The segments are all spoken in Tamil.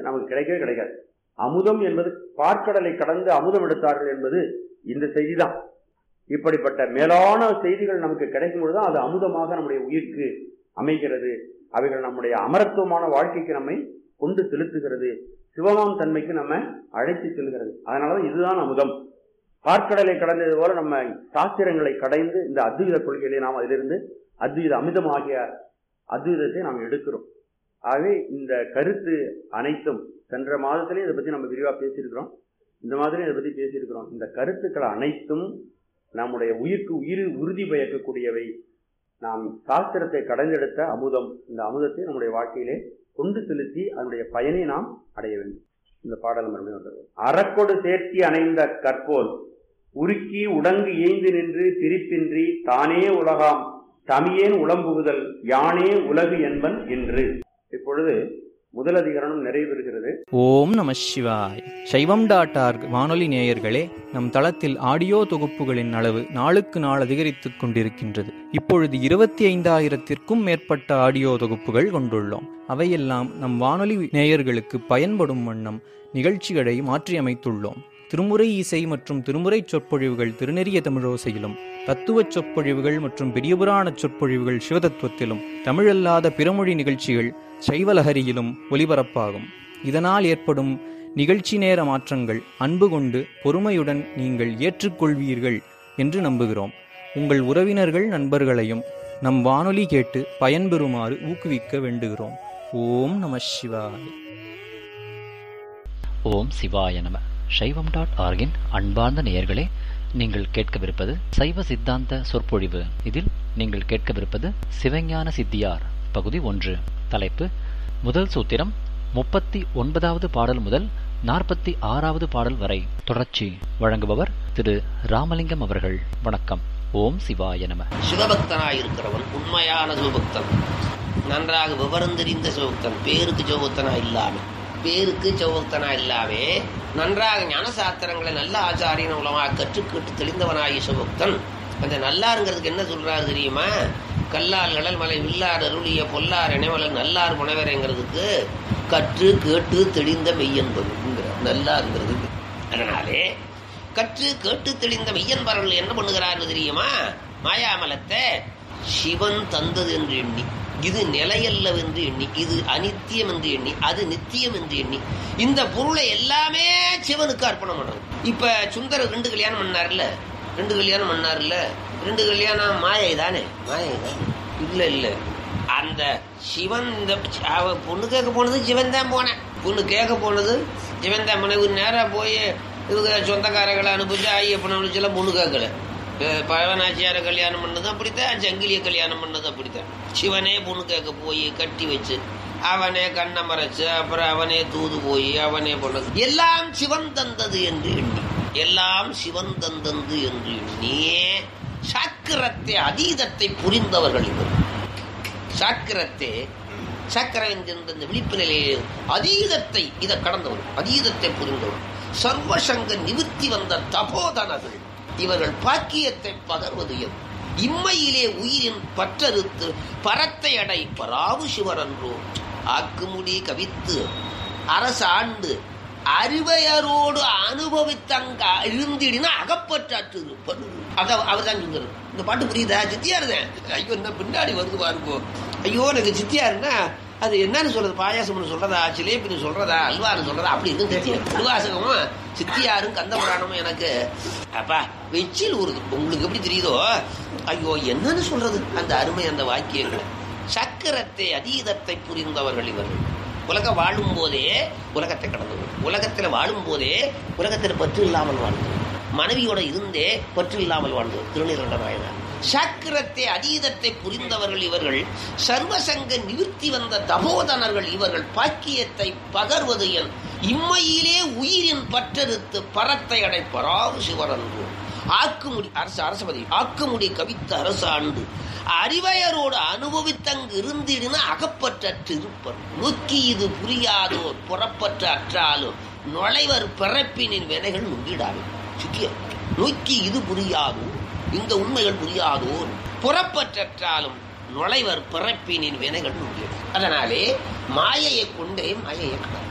நமக்கு கிடைக்கவே கிடைக்காது அமுதம் என்பது பார்க்கடலை கடந்து அமுதம் எடுத்தார்கள் என்பது இந்த செய்திதான் இப்படிப்பட்ட மேலான செய்திகள் நமக்கு கிடைக்கும் பொழுதுதான் அது அமுதமாக நம்முடைய உயிர்க்கு அமைகிறது அவைகள் நம்முடைய அமரத்துவமான வாழ்க்கைக்கு நம்மை கொண்டு செலுத்துகிறது சிவமாம் தன்மைக்கு நம்ம அழைத்து செல்கிறது அதனாலதான் இதுதான் அமுதம் பார்க்கடலை கடந்தது போல நம்ம சாஸ்திரங்களை கடைந்து இந்த அத்வைத கொள்கைகளை நாம் அதிலிருந்து அத்வைத அமிதமாகிய அத்வைதத்தை நாம் எடுக்கிறோம் ஆகவே இந்த கருத்து அனைத்தும் சென்ற மாதத்திலே இதை பற்றி நம்ம விரிவாக பேசியிருக்கிறோம் இந்த மாதிரி இதை பற்றி பேசியிருக்கிறோம் இந்த கருத்துக்கள் அனைத்தும் நம்முடைய உயிர்க்கு உயிர் உறுதி பயக்கக்கூடியவை நாம் சாஸ்திரத்தை கடைந்தெடுத்த அமுதம் இந்த அமுதத்தை நம்முடைய வாழ்க்கையிலே கொண்டு செலுத்தி அதனுடைய பயனை நாம் அடைய வேண்டும் இந்த பாடல் மறுபடியும் வந்துடுவோம் அறக்கொடு சேர்த்தி அணைந்த கற்போல் உருக்கி உடங்கு ஏய்ந்து நின்று பிரிப்பின்றி தானே உலகாம் தமியேன் உளம்புகுதல் யானே உலகு என்பன் என்று இப்பொழுது முதல் அதிகரணம் நிறைவேறுகிறது ஓம் நம சிவாய் சைவம் டாட் ஆர்க் வானொலி நேயர்களே நம் தளத்தில் ஆடியோ தொகுப்புகளின் அளவு நாளுக்கு நாள் அதிகரித்துக் கொண்டிருக்கின்றது இப்பொழுது இருபத்தி ஐந்தாயிரத்திற்கும் மேற்பட்ட ஆடியோ தொகுப்புகள் கொண்டுள்ளோம் அவையெல்லாம் நம் வானொலி நேயர்களுக்கு பயன்படும் வண்ணம் நிகழ்ச்சிகளை மாற்றியமைத்துள்ளோம் திருமுறை இசை மற்றும் திருமுறை சொற்பொழிவுகள் திருநெறிய தமிழோசையிலும் தத்துவச் சொற்பொழிவுகள் மற்றும் பெரியபுராண சொற்பொழிவுகள் சிவதத்துவத்திலும் தமிழல்லாத பிறமொழி நிகழ்ச்சிகள் சைவலஹரியிலும் ஒலிபரப்பாகும் இதனால் ஏற்படும் நிகழ்ச்சி நேர மாற்றங்கள் அன்பு கொண்டு பொறுமையுடன் நீங்கள் ஏற்றுக்கொள்வீர்கள் என்று நம்புகிறோம் உங்கள் உறவினர்கள் நண்பர்களையும் நம் வானொலி கேட்டு பயன்பெறுமாறு ஊக்குவிக்க வேண்டுகிறோம் ஓம் நம சிவாய் ஓம் சிவாய நம சைவம் டாட் ஆர்கின் அன்பார்ந்த நேயர்களே நீங்கள் கேட்கவிருப்பது சைவ சித்தாந்த சொற்பொழிவு இதில் நீங்கள் கேட்கவிருப்பது சிவஞான சித்தியார் பகுதி ஒன்று தலைப்பு முதல் சூத்திரம் முப்பத்தி ஒன்பதாவது பாடல் முதல் நாற்பத்தி ஆறாவது பாடல் வரை தொடர்ச்சி வழங்குபவர் திரு ராமலிங்கம் அவர்கள் வணக்கம் ஓம் சிவாய நம சிவபக்தனாய் இருக்கிறவன் உண்மையான சிவபக்தன் நன்றாக விவரம் தெரிந்த சிவபக்தன் பேருக்கு சிவபக்தனா இல்லாம பேருக்கு சிவபக்தனா இல்லாம நன்றாக ஞானசாஸ்திரங்களை நல்ல ஆச்சாரியன் மூலமாக கற்றுக்கிட்டு தெளிந்தவனாகிய சிவபக்தன் அந்த நல்லாருங்கிறதுக்கு என்ன சொல்றாரு தெரியுமா கல்லால் கடல் மலை வில்லார் அருளிய பொல்லார் இணைவலன் நல்லார் புனவரைங்கிறதுக்கு கற்று கேட்டு தெளிந்த மெய்யன்பதுங்கிற நல்லாருங்கிறதுக்கு அதனாலே கற்று கேட்டு தெளிந்த மெய்யன்பர்கள் என்ன பண்ணுகிறார் தெரியுமா மாயாமலத்தை சிவன் தந்தது என்று எண்ணி இது நிலையல்லவென்று எண்ணி இது அனித்தியம் என்று எண்ணி அது நித்தியம் என்று எண்ணி இந்த பொருளை எல்லாமே சிவனுக்கு அர்ப்பணம் பண்றது இப்ப சுந்தரர் ரெண்டு கல்யாணம் பண்ணார்ல ரெண்டு கல்யாணம் பண்ணார்ல ரெண்டு கல்யாணம் மாயை தானே மாயை தானே இல்ல இல்ல அந்த சிவன் இந்த அவ பொண்ணு கேட்க போனது சிவன் தான் போனேன் பொண்ணு கேட்க போனது சிவன் தான் போனேன் இவர் நேரா போய் இவங்க சொந்தக்காரர்களை அனுப்பிச்சு ஐயப்பனை அனுப்பிச்செல்லாம் பொண்ணு கேட்கல அஹ் பழவனாச்சியார கல்யாணம் பண்ணது அப்படித்தான் சங்கிலிய கல்யாணம் பண்ணது அப்படித்தான் சிவனே பொண்ணு கேட்க போய் கட்டி வச்சு அவனே கண்ணை மறைச்சு அப்புறம் அவனே தூது போய் அவனே பண்ணது எல்லாம் சிவன் தந்தது என்று எண்ணி எல்லாம் சிவன் தந்தது என்று எண்ணி சாக்கிரத்தை அதீதத்தை புரிந்தவர்கள் இவர் சாக்கிரத்தை சக்கரம் என்கின்ற இந்த விழிப்பு நிலையிலே அதீதத்தை இதை கடந்தவர் அதீதத்தை புரிந்தவர் சர்வசங்க நிவிர்த்தி வந்த தபோதனர்கள் இவர்கள் பாக்கியத்தை பகர்வது எது இம்மையிலே உயிரின் பற்றறுத்து பரத்தை அடை பராவு சிவரன்றோ ஆக்குமுடி கவித்து அரசு ஆண்டு அறிவையரோடு அனுபவித்தங்க இருந்திடினா அகப்பற்றாற்று அத அவர் தான் சொல்றது இந்த பாட்டு புரியுதா சித்தியாருதான் ஐயோ என்ன பின்னாடி வருது பாருங்கோ ஐயோ எனக்கு சித்தியாருன்னா அது என்னன்னு சொல்றது பாயாசம்னு சொல்றதா சிலேபின்னு சொல்றதா அல்வான்னு சொல்றதா அப்படி இருக்கும் தெரியும் திருவாசகமும் சித்தியாரும் கந்த புராணமும் எனக்கு அப்பா வெச்சில் ஊருது உங்களுக்கு எப்படி தெரியுதோ ஐயோ என்னன்னு சொல்றது அந்த அருமை அந்த வாக்கியங்கள் சக்கரத்தை அதீதத்தை புரிந்தவர்கள் இவர்கள் உலகம் வாழும் போதே உலகத்தை கடந்தவர் உலகத்தில் வாழும் போதே உலகத்தில் பற்று இல்லாமல் வாழ்ந்தவர் மனைவியோட இருந்தே பற்று இல்லாமல் வாழ்ந்தவர் திருநீரண்ட நாயனார் சாக்கிரத்தை அதீதத்தை புரிந்தவர்கள் இவர்கள் சர்வசங்க நிவிர்த்தி வந்த தபோதனர்கள் இவர்கள் பாக்கியத்தை பகர்வது என் இம்மையிலே உயிரின் பற்றறுத்து பரத்தை அடைப்பராவு சிவரன்று ஆக்குமுடி அரசு அரசபதி ஆக்குமுடி கவித்த அரசாண்டு அறிவையரோடு அனுபவித்தங்கு இருந்திடின அகப்பற்ற திருப்பர் நோக்கி இது புரியாதோர் புறப்பற்ற அற்றாலும் நுழைவர் பிறப்பினின் வினைகள் நுங்கிடாது சிக்கியம் நோக்கி இது புரியாதோ இந்த உண்மைகள் புரியாதோர் புறப்பற்றாலும் நுழைவர் பிறப்பினின் வினைகள் நுங்கிடும் அதனாலே மாயையை கொண்டே மாயையை கடந்து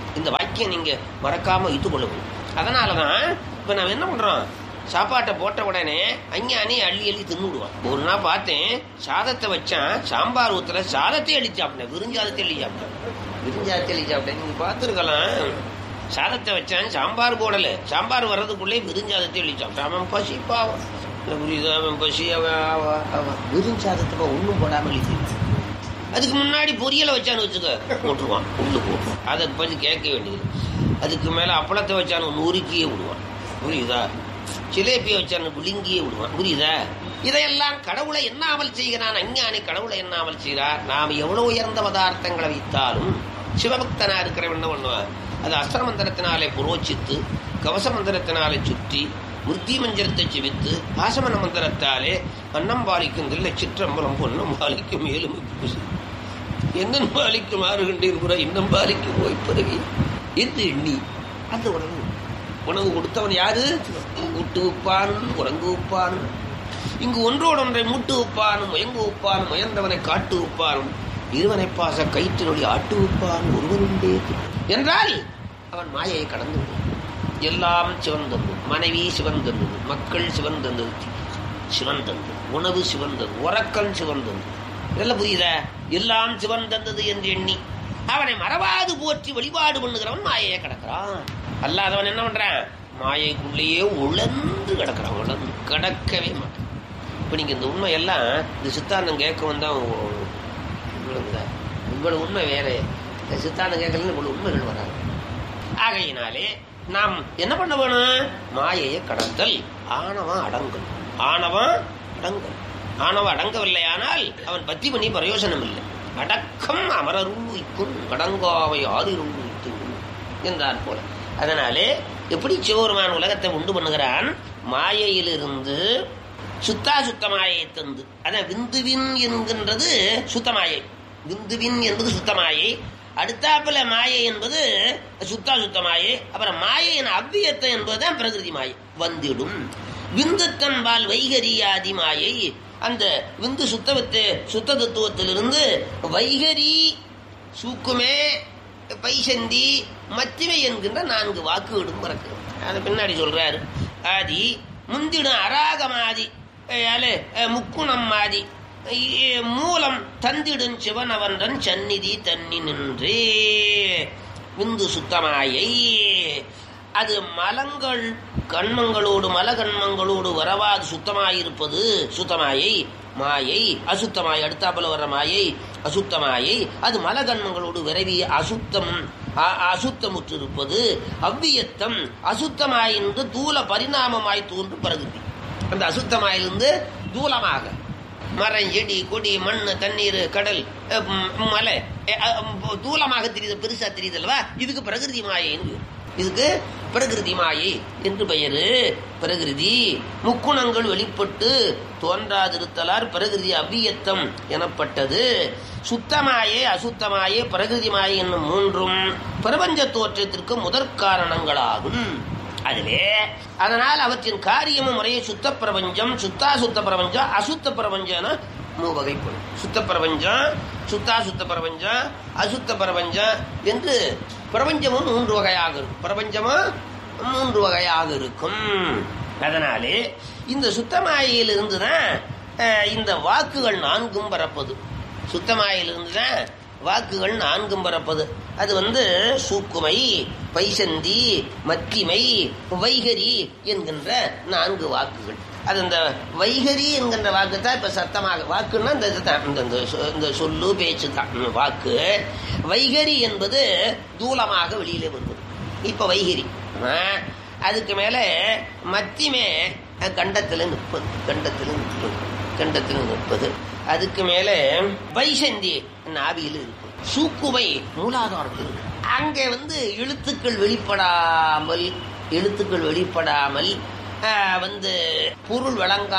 இந்த வாக்கியம் நீங்க மறக்காம வைத்துக் கொள்ளணும் அதனாலதான் இப்ப நம்ம என்ன பண்றோம் சாப்பாட்டை போட்ட உடனே அஞ்ஞானி அள்ளி அள்ளி தின்னுடுவான் ஒரு நாள் பார்த்தேன் சாதத்தை வச்சான் சாம்பார் ஊத்துல சாதத்தை அள்ளி சாப்பிட்டேன் விருஞ்சாதத்தை அள்ளி சாப்பிட்டேன் விருஞ்சாதத்தை அள்ளி சாப்பிட்டேன் நீங்க பார்த்துருக்கலாம் சாதத்தை வச்சான் சாம்பார் போடல சாம்பார் வர்றதுக்குள்ளே விருஞ்சாதத்தை அள்ளி சாப்பிட்டான் அவன் பசி பாவம் புரியுதா அவன் பசி அவன் அவன் அவன் விருஞ்சாதத்தை ஒன்றும் போடாமல் எழுதி அதுக்கு முன்னாடி பொரியலை வச்சான்னு வச்சுக்க போட்டுருவான் உள்ளு போட்டுருவான் அதை பற்றி கேட்க வேண்டியது அதுக்கு மேலே அப்பளத்தை வச்சானு நூறுக்கியே விடுவான் புரியுதா சிலேபியை வச்சானு விழுங்கியே விடுவான் புரியுதா இதையெல்லாம் கடவுளை எண்ணாமல் செய்கிறான் அஞ்ஞானி கடவுளை எண்ணாமல் செய்கிறார் நாம் எவ்வளவு உயர்ந்த பதார்த்தங்களை வைத்தாலும் சிவபக்தனா இருக்கிறவன் என்ன பண்ணுவான் அது அஸ்திர மந்திரத்தினாலே புரோச்சித்து கவச மந்திரத்தினாலே சுற்றி விருத்தி மந்திரத்தை செவித்து ஆசமன மந்திரத்தாலே அன்னம் பாலிக்கும் தில்லை சிற்றம்பலம் பொன்னம் பாலிக்கும் மேலும் பூசி எங்கன் பாலிக்கும் ஆறுகின்றீர் புற இன்னும் பாலிக்கும் ஓய்ப்பதவி என்று எண்ணி அந்த உணவு உணவு கொடுத்தவன் யாரு ஊட்டு உப்பான் உறங்கு உப்பான் இங்கு ஒன்றோடு ஒன்றை மூட்டு உப்பான் முயங்கு உப்பான் முயன்றவனை காட்டு உப்பானும் இருவனை பாச கயிற்றினொழி ஆட்டு உப்பான் ஒருவனுண்டே என்றால் அவன் மாயையை கடந்து விடுவான். எல்லாம் சிவந்தது மனைவி சிவந்தது மக்கள் சிவந்தது சிவந்தது உணவு சிவந்தது உறக்கம் சிவந்தது இதெல்லாம் புரியுதா எல்லாம் சிவந்தது என்று எண்ணி அவனை மறவாது போற்றி வழிபாடு பண்ணுகிறவன் மாயையை கிடக்கிறான் அல்லாதவன் என்ன பண்றான் மாயைக்குள்ளேயே உழந்து கிடக்கிறான் உழந்து கிடக்கவே மாட்டான் இப்ப நீங்க இந்த உண்மையெல்லாம் இந்த சித்தாந்தம் கேட்கவும் தான் விளங்குதா இவ்வளவு உண்மை வேற இந்த சித்தாந்தம் கேட்கலன்னு இவ்வளவு உண்மைகள் வராது ஆகையினாலே நாம் என்ன பண்ண வேணும் மாயையை கடத்தல் ஆணவம் அடங்கல் ஆணவம் அடங்கல் ஆணவம் அடங்கவில்லையானால் அவன் பத்தி பண்ணி பிரயோஜனம் இல்லை அடக்கம் அமரருக்கும் அடங்காவை ஆதிருக்கும் என்றார் போல அதனாலே எப்படி சிவபெருமான் உலகத்தை உண்டு பண்ணுகிறான் மாயையிலிருந்து சுத்தா சுத்த மாயை தந்து அதான் விந்துவின் என்கின்றது சுத்தமாயை விந்துவின் என்பது சுத்தமாயை அடுத்தாப்புல மாயை என்பது சுத்தா சுத்த மாயை அப்புறம் மாயையின் அவ்வியத்தை என்பதுதான் பிரகிருதி மாயை வந்திடும் விந்துத்தன் பால் வைகரியாதி மாயை அந்த விந்து சுத்தவத்து சுத்த தத்துவத்திலிருந்து வைகரி சூக்குமே பைசந்தி மத்திமை என்கின்ற நான்கு வாக்குகளும் பிறக்கிறது அதை பின்னாடி சொல்றாரு ஆதி முந்திடும் அராகமாதி அஹ் அஹ் முக்குணம் மாதி இ- மூலம் தந்திடும் சிவனவன்றன் சந்நிதி தன்னி நின்றே விந்து சுத்தமாயை அது மலங்கள் கண்மங்களோடு மலகண்மங்களோடு வரவாது சுத்தமாயிருப்பது சுத்தமாயை மாயை அசுத்தமாய் அடுத்தாப்புல வர்ற மாயை அசுத்தமாயை அது மலகண்மங்களோடு விரைவி அசுத்தம் அ- அசுத்தமுற்றிருப்பது அவ்வியத்தம் அசுத்தமாயிருந்து தூல பரிணாமமாய் தோன்றும் பிரகிருதி அந்த அசுத்தமாயிலிருந்து தூலமாக மரம் செடி கொடி மண் தண்ணீர் கடல் அஹ், ம், மலை அஹ், அஹ், தூலமாக தெரியுது பெருசா தெரியுது அல்லவா இதுக்கு பிரகிருதி மாயைன்னு பேரு. இதுக்கு பிரகிருதி மாயை என்று பெயரு பிரகிருதி முக்குணங்கள் வெளிப்பட்டு தோன்றாதிருத்தலார் பிரகிருதி அவ்வியத்தம் எனப்பட்டது சுத்தமாயே அசுத்தமாயே பிரகிருதி மாயை என்னும் மூன்றும் பிரபஞ்ச தோற்றத்திற்கு முதற் காரணங்களாகும் அதிலே அதனால் அவற்றின் காரியமும் முறையே சுத்த பிரபஞ்சம் சுத்தா சுத்த பிரபஞ்சம் அசுத்த பிரபஞ்சம் என மூவகைப்படும் சுத்த பிரபஞ்சம் சுத்தா சுத்த பிரபஞ்சம் அசுத்த பிரபஞ்சம் என்று பிரபஞ்சமும் மூன்று வகையாக இருக்கும் பிரபஞ்சமும் மூன்று வகையாக இருக்கும் அதனாலே இந்த சுத்தமாயிலிருந்து தான் அஹ், இந்த வாக்குகள் நான்கும் பரப்பது சுத்தமாயிலிருந்து தான் வாக்குகள் நான்கும் பரப்பது அது வந்து சூக்குமை பைசந்தி மத்திமை வைகரி என்கின்ற நான்கு வாக்குகள் அது இந்த வைகரி என்கின்ற வாக்கு தான் இப்ப சத்தமாக வாக்குன்னா இந்த இதுதான் இந்த இந்த சொ- இந்த சொல்லு பேச்சு தான் ம், வாக்கு வைகரி என்பது தூலமாக வெளியிலே வருவது இப்ப வைகரி ஆ, அதுக்கு மேல மத்திமே அஹ், கண்டத்துல நிற்பது கண்டத்துல நிற்பது கண்டத்தில் நிற்பது அதுக்கு மேல பைசந்தி நாபியில் இருக்கும் சூக்குமை மூலாதாரத்தில் இருக்கும் அங்கே வந்து எழுத்துக்கள் வெளிப்படாமல் எழுத்துக்கள் வெளிப்படாமல் ஆஹ், வந்து பொருள்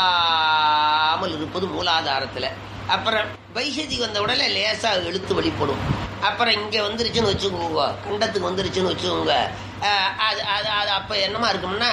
வழங்காமல் இருப்பது மூலாதாரத்துல அப்புறம் வைசதி வந்த உடனே லேசா எழுத்து வெளிப்படும் அப்புறம் இங்க வந்துருச்சுன்னு வச்சுக்கோங்க கண்டத்துக்கு வந்துருச்சுன்னு வச்சுக்கோங்க ஆஹ், அது அது அது அப்ப என்னமா இருக்கும்னா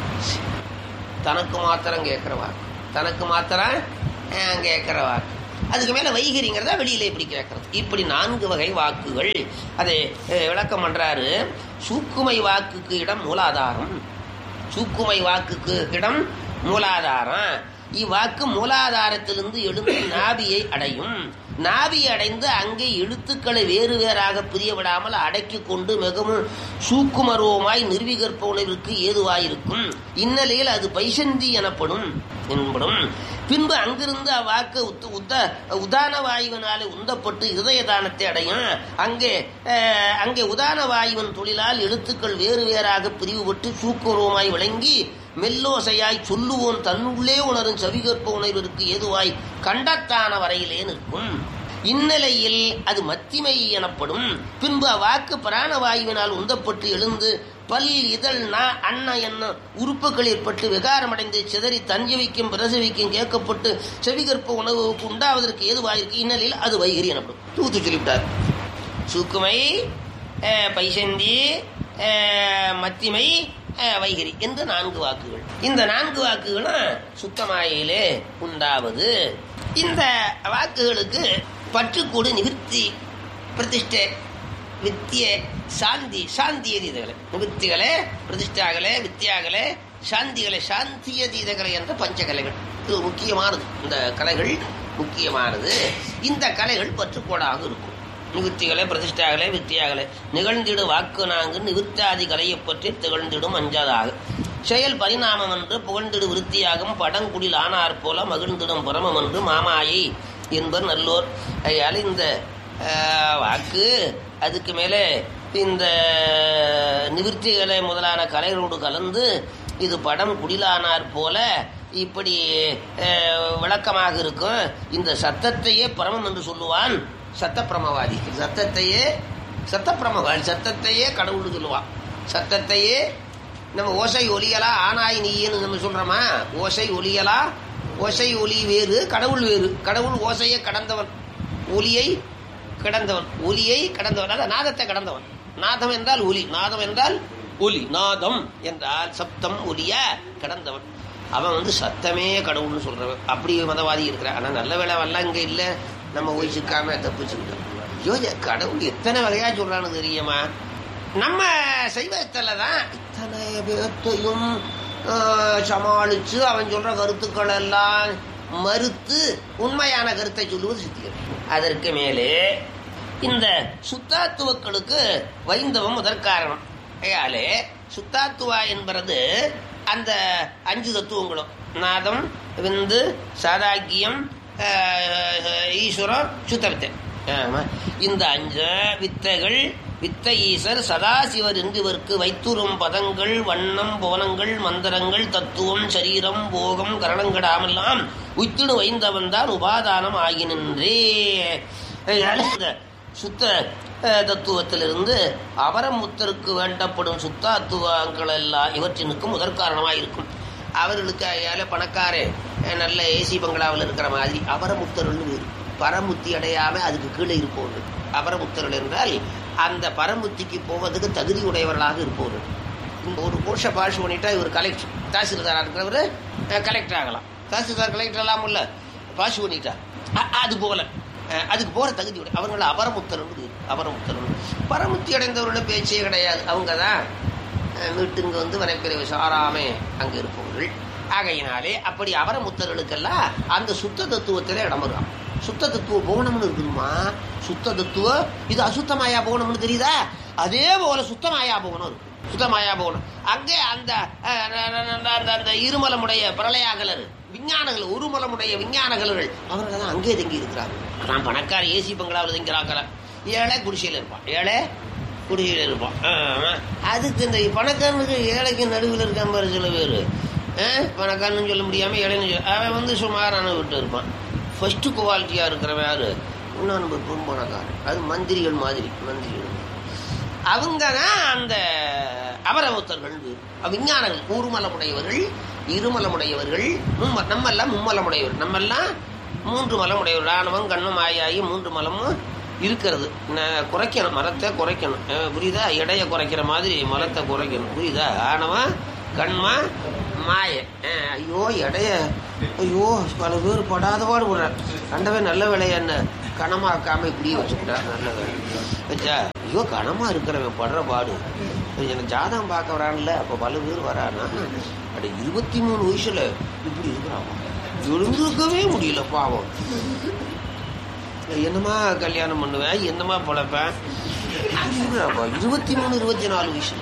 தனக்கு மாத்திரம் கேட்கிற வாக்கு தனக்கு மாத்திரம் அஹ், கேட்கிற வாக்கு அதுக்கு மேல வைகரிங்கிறத வெளியில இப்படி கேட்கறது இப்படி நான்கு வகை வாக்குகள் அதை அஹ், விளக்கம் பண்றாரு சூக்குமை வாக்குக்கு இடம் மூலாதாரம் சூக்குமை வாக்குக்கு இடம் மூலாதாரம் இவ்வாக்கு மூலாதாரத்திலிருந்து எழுந்து நாபியை அடையும் நாபியை அடைந்து அங்கே எழுத்துக்களை வேறு வேறாக பிரிய விடாமல் அடக்கி கொண்டு மிகவும் சூக்குமருவமாய் நிர்விகற்ப உணர்விற்கு ஏதுவாயிருக்கும் இந்நிலையில் அது பைசந்தி எனப்படும் என்படும் பின்பு அங்கிருந்து அவ்வாக்கு உத்த உத்த உதான வாயுவினாலே உந்தப்பட்டு இருதய தானத்தை அடையும் அங்கே அஹ், அங்கே உதான வாயுவின் தொழிலால் எழுத்துக்கள் வேறு வேறாக பிரிவுபட்டு சூக்குமருவமாய் விளங்கி மெல்லோசையாய் சொல்லுவோன் தன்னுள்ளே உணரும் செவிகற்ப உணர்விற்கு ஏதுவாய் கண்டத்தான வரையிலே நிற்கும் இந்நிலையில் அது மத்திமை எனப்படும் பின்பு அவ்வாக்கு பிராணவாயுவினால் உந்தப்பட்டு எழுந்து பல் இதழ் நா அன்ன என்ன உறுப்புகள் ஏற்பட்டு விகாரமடைந்து சிதறி தஞ்சவிக்கும் பிரசவிக்கும் கேட்கப்பட்டு செவிகற்ப உணவுக்கு உண்டாவதற்கு ஏதுவாயிருக்கு இந்நிலையில் அது வைகரி எனப்படும் தூத்து சொல்லிவிட்டார் சூக்குமை அஹ், பைசந்தி அஹ், மத்திமை அஹ், வைகரி என்று நான்கு வாக்குகள் இந்த நான்கு வாக்குகளும் சுத்தமாயிலே உண்டாவது இந்த வாக்குகளுக்கு பற்றுக்கூடு நிவிர்த்தி பிரதிஷ்டை வித்திய சாந்தி சாந்தியதீதகளை நிவர்த்திகளே பிரதிஷ்டாகலே வித்தியாகலே சாந்திகளே சாந்தியதீதகளை என்ற பஞ்சகலைகள் இது முக்கியமானது இந்த கலைகள் முக்கியமானது இந்த கலைகள் பற்றுக்கோடாக இருக்கும் நிவர்த்திகளே பிரதிஷ்டாகலே வித்தியாகலே நிகழ்ந்திடு வாக்கு நான்கு நிவிர்த்தாதி கலையைப் பற்றி திகழ்ந்திடும் அஞ்சாதாக செயல் பரிணாமம் என்று புகழ்ந்திடு விருத்தியாகும் படங்குடில் ஆனார் போல மகிழ்ந்திடும் புறமம் என்று மாமாயை என்பர் நல்லோர் அதனால இந்த ஆஹ், வாக்கு அதுக்கு மேலே இந்த நிவிர்த்திகளை முதலான கலைகளோடு கலந்து இது படம் குடிலானார் போல இப்படி ஆஹ், விளக்கமாக இருக்கும் இந்த சத்தத்தையே பரமம் என்று சொல்லுவான் சத்தப்பிரமவாதி சத்தத்தையே சத்தப்பிரமவாதி சத்தத்தையே கடவுள்னு சொல்லுவான் சத்தத்தையே நம்ம ஓசை ஒலியலா ஆனாய் நீன்னு நம்ம சொல்றோமா ஓசை ஒலியலா ஓசை ஒலி வேறு கடவுள் வேறு கடவுள் ஓசையை கடந்தவன் ஒலியை கடந்தவன் ஒலியை கடந்தவன் அதான் நாதத்தை கடந்தவன் நாதம் என்றால் ஒலி நாதம் என்றால் ஒலி நாதம் என்றால் சப்தம் ஒலிய கடந்தவன் அவன் வந்து சத்தமே கடவுள்னு சொல்றவன் அப்படி மதவாதி இருக்கிறான் ஆனா நல்ல வேலை வரலாம் இங்க இல்ல நம்ம போய் சிக்காம தப்பிச்சுக்கிட்டோம் யோஜ கடவுள் எத்தனை வகையா சொல்றான்னு தெரியுமா நம்ம சைவத்துல தான் இத்தனை பேர்த்தையும் ஆஹ், சமாளிச்சு அவன் சொல்ற கருத்துக்கள் எல்லாம் மறுத்து உண்மையான கருத்தை சொல்லுவது சித்தியம் அதற்கு மேலே இந்த சுத்தாத்துவக்களுக்கு வைந்தவம் முதற்காரணம் ஆகையாலே சுத்தாத்துவா என்பது அந்த அஞ்சு தத்துவங்களும் நாதம் விந்து சாதாக்கியம் ஆஹ், ஈஸ்வரம் சுத்தவித்தை ஆமா. இந்த அஞ்சு வித்தைகள் வித்த ஈசர் சதாசிவர் என்று இவருக்கு வைத்துறும் பதங்கள் வண்ணம் போனங்கள் மந்திரங்கள் தத்துவம் சரீரம் போகம் கரணங்கடாமெல்லாம் உய்த்திடு வைந்தவன் தான் உபாதானம் ஆகி நின்றே அதனால இந்த சுத்த அஹ், தத்துவத்திலிருந்து அபரமுத்தருக்கு வேண்டப்படும் சுத்தாத்துவங்கள் எல்லாம் இவற்றினுக்கு முதற்காரணமாக இருக்கும் அவர்களுக்கு அயால பணக்காரே அஹ், நல்ல ஏசி பங்களாவில் இருக்கிற மாதிரி அபரமுத்தர்கள் வேறு பரமுத்தி அடையாம அதுக்கு கீழே இருப்பவர்கள் அபரமுத்தர்கள் என்றால் அந்த பரமுத்திக்கு போவதுக்கு தகுதி உடையவர்களாக இருப்பவர்கள் இந்த ஒரு கோஷ பாஷ் பண்ணிட்டா இவர் கலெக்டர் தாசில்தாரா இருக்கிறவர் கலெக்டர் ஆகலாம் தாசில்தார் கலெக்டர் எல்லாம் இல்ல பாஷ் பண்ணிட்டா அ- அது போல அஹ், அதுக்கு போற தகுதி உடைய அவர்கள் அபரமுத்தர்கள் அபரமுத்தர்கள் பரமுத்தி அடைந்தவர்களோட பேச்சே கிடையாது அவங்க தான் வீட்டுங்க வந்து வரைப்பிரிவு சாராமே அங்க இருப்பவர்கள் ஆகையினாலே அப்படி அபரமுத்தர்களுக்கெல்லாம் அந்த சுத்த தத்துவத்திலே இடம் வருவான் சுத்த தத்துவ போகணும்னு இருக்குதுமா சுத்த தத்துவ இது அசுத்தமாயா போகணும்னு தெரியுதா அதே போல சுத்தமாயா போகணும் இருக்கு சுத்தமாயா போகணும் அங்கே அந்த அஹ், அந்த அந்த இருமலமுடைய பிரளயாகலர் விஞ்ஞானங்கள் ஒருமலமுடைய விஞ்ஞானகலர்கள் அவர்கள் தான் அங்கே தங்கி இருக்கிறாங்க நான் பணக்கார ஏசி பங்களாவில் தங்கிறாக்கல ஏழை குடிசையில் இருப்பான் ஏழை குடியில் இருப்பான் ஆமா. அதுக்கு இந்த பணக்காரனுக்கு ஏழைக்கு நடுவில் இருக்கான் பாரு சில பேர் பணக்காரன்னு சொல்ல முடியாம ஏழைன்னு சொல்ல அவன் வந்து சுமாரான விட்டு இருப்பான் ஃபர்ஸ்ட் குவாலிட்டியா இருக்கிறவன் யாரு இன்னும் நம்ம பெரும் பணக்காரன் அது மந்திரிகள் மாதிரி மந்திரிகள் அவங்க தான் அந்த அபரமுத்தர்கள் விஞ்ஞானங்கள் ஊர்மலமுடையவர்கள் இருமலமுடையவர்கள் மும்ம நம்மெல்லாம் மும்மலமுடையவர் நம்மெல்லாம் மூன்று மலமுடையவர் ஆணவம் கண்ணும் ஆயாயி மூன்று மலமும் இருக்கிறது ந- குறைக்கணும் மரத்தை குறைக்கணும் அஹ் புரியுதா எடையை குறைக்கிற மாதிரி மரத்தை குறைக்கணும் புரியுதா ஆணவம் கண்மா மாய அஹ் ஐயோ எடைய ஐயோ பல பேர் படாத பாடு விடுறேன் கண்டவே நல்ல வேலையா என்ன கனமாக்காம இப்படியே வச்சுக்கிட்டா நல்ல வேலை வச்சா ஐயோ கனமா இருக்கிறவன் படுற பாடு எனக்கு ஜாதகம் பார்க்க வரான்ல அப்போ பல பேர் வரானா அட இருபத்தி மூணு வயசுல இப்படி இருக்கிறான் எழுந்திருக்கவே முடியல பாவம் என்னமா கல்யாணம் பண்ணுவேன் என்னமா பொழைப்பேன் இருக்கிறாப்பா இருபத்தி மூணு இருபத்தி நாலு வயசு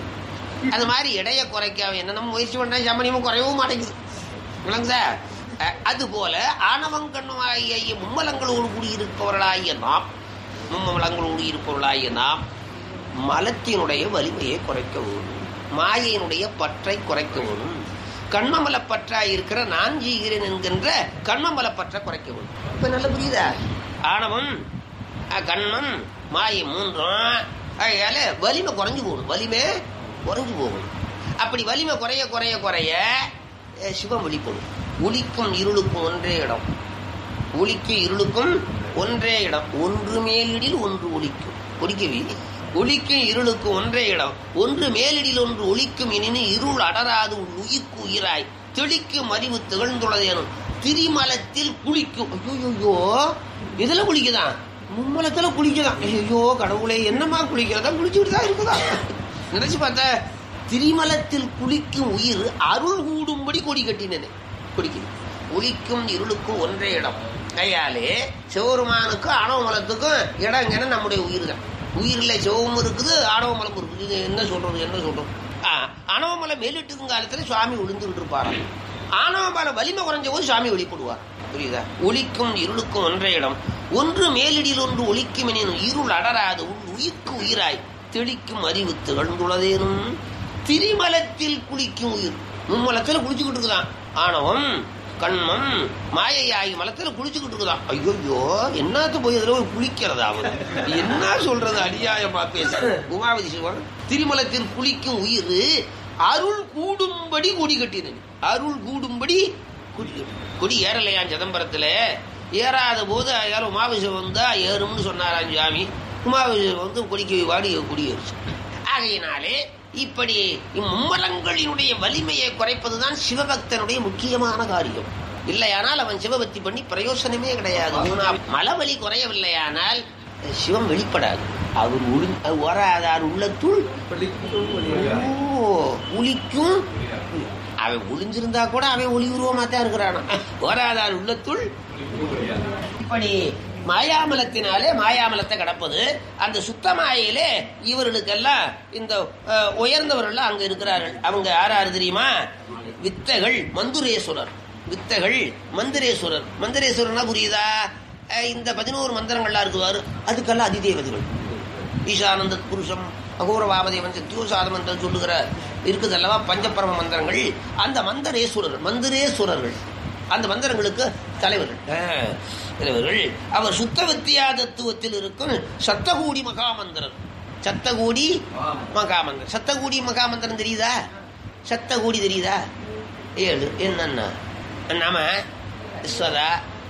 அது மாதிரி எடையை குறைக்க என்னென்ன முயற்சி பண்ணா சமணியமும் குறையவும் மாட்டேங்குது விளங்குதா அஹ், அது போல ஆணவம் கண்ணுமாகிய மும்மலங்களோடு கூடியிருப்பவர்களாகிய நாம் மும்மலங்களோடு இருப்பவர்களாகிய நாம் மலத்தினுடைய வலிமையை குறைக்க வேணும் மாயையினுடைய பற்றை குறைக்க வேணும் கண்மமல பற்றாய் இருக்கிற நான் ஜீகிறேன் என்கின்ற கண்மமல பற்றை குறைக்க வேணும் இப்ப நல்ல புரியுதா ஆணவம் அஹ், கண்மம் மாயை மூன்றும் அதனால வலிமை குறைஞ்சு போகணும் வலிமை குறைஞ்சு போகணும் அப்படி வலிமை குறைய குறைய குறைய அஹ், சிவம் வெளிப்படும் ஒளிக்கும் இருளுக்கும் ஒன்றே இடம் ஒளிக்கும் இருளுக்கும் ஒன்றே இடம் ஒன்று மேலிடில் ஒன்று ஒளிக்கும் ஒளிக்கவி ஒளிக்கும் இருளுக்கும் ஒன்றே இடம் ஒன்று மேலிடில் ஒன்று ஒளிக்கும் எனினும் இருள் அடராது உன் உயிர்க்கு உயிராய் தெளிக்கும் அறிவு திகழ்ந்துள்ளதேனும் திரிமலத்தில் குளிக்கும் ஐயோ இதுல குளிக்குதான் மும்மலத்துல குளிக்குதான் ஐயோ கடவுளே என்னமா குளிக்கிறதா குளிச்சுட்டு தான் இருக்குதா நினைச்சு பார்த்தா திரிமலத்தில் குளிக்கும் உயிர் அருள் கூடும்படி கொடி கட்டினேன் குடிக்குது ஒளிக்கும் இருளுக்கும் ஒன்றே இடம் கையாலே சிவருமானுக்கும் ஆணவமலத்துக்கும் இடங்கன்னு நம்முடைய உயிர் தான் உயிரில் சிவமும் இருக்குது ஆணவமலம் இருக்குது இது என்ன சொல்றது என்ன சொல்றது ஆ, ஆணவமலம் மேலிட்டுக்கும் காலத்துல சுவாமி விழுந்துகிட்டு இருப்பாராம் ஆணவமலம் வலிமை குறைஞ்ச போது சுவாமி வெளிப்படுவார் புரியுதா ஒளிக்கும் இருளுக்கும் ஒன்றே இடம் ஒன்று மேலிடில் ஒன்று ஒளிக்கும் எனினும் இருள் அடராது உன் உயிர்க்கு உயிராய் தெளிக்கும் அறிவு திகழ்ந்துள்ளதேனும் திரிமலத்தில் குளிக்கும் உயிர் மும்மலத்துல குளிச்சுக்கிட்டு இருக்குதான் ஆணவம் கண்மம் மாயையாகி மலத்துல குளிச்சுக்கிட்டு இருக்குதான் ஐயோ என்னத்து போய் அதுல போய் குளிக்கிறதா அவன் என்ன சொல்றது அநியாயமா பேச உமாவதி சிவன் திரிமலத்தில் குளிக்கும் உயிர் அருள் கூடும்படி கொடி கட்டினது அருள் கூடும்படி கொடி கட்டினது. கொடி ஏறலையாம் சிதம்பரத்துல ஏறாத போது யாரும் உமாபிஷேகம் வந்தா ஏறும்னு சொன்னாராம் சாமி உமாபிஷேகம் வந்து கொடிக்கு வாடி கொடி ஏறிச்சு ஆகையினாலே இப்படி இம்மும்மலங்களினுடைய வலிமையை குறைப்பதுதான் சிவபக்தனுடைய முக்கியமான காரியம் இல்லையானால் அவன் சிவபக்தி பண்ணி பிரயோசனமே கிடையாது ஊனா மலவலி குறையவில்லையானால் சிவம் வெளிப்படாது அவர் ஒளி வராதார் உள்ளத்துள் ஓ, ஒளிக்கும் அவன் ஒளிஞ்சிருந்தா கூட அவன் ஒளி உருவமா தான் இருக்கிறானா வராதார் உள்ளத்துள் இப்படி மாயாமலத்தினாலே மாயாமலத்தை கடப்பது அந்த சுத்த மாயையிலே இவர்களுக்கெல்லாம் இந்த அஹ், உயர்ந்தவர்கள் அங்க இருக்கிறார்கள் அவங்க யாராரு தெரியுமா வித்தைகள் மந்துரேஸ்வரர் வித்தைகள் மந்திரேஸ்வரர் மந்திரேஸ்வரர்னா புரியுதா அஹ், இந்த பதினோரு மந்திரங்கள்லாம் இருக்குவாரு அதுக்கெல்லாம் அதிதேவதைகள் ஈசானந்த புருஷம் அகோர வாமதேவன் சத்யோசாத மந்திரம் சொல்லுகிற இருக்குது அல்லவா பஞ்சபரம மந்திரங்கள் அந்த மந்திரேஸ்வரர் மந்திரேஸ்வரர்கள் அந்த மந்திரங்களுக்கு தலைவர்கள் ஆ, தலைவர்கள் அவர் சுத்த வித்தியா தத்துவத்தில் இருக்கும் சத்தகூடி மகாமந்திரர் சத்தகூடி மகாமந்திரம் சத்தகூடி மகாமந்திரம் தெரியுதா சத்தகூடி தெரியுதா ஏழு என்னன்னா நம ஸ்வதா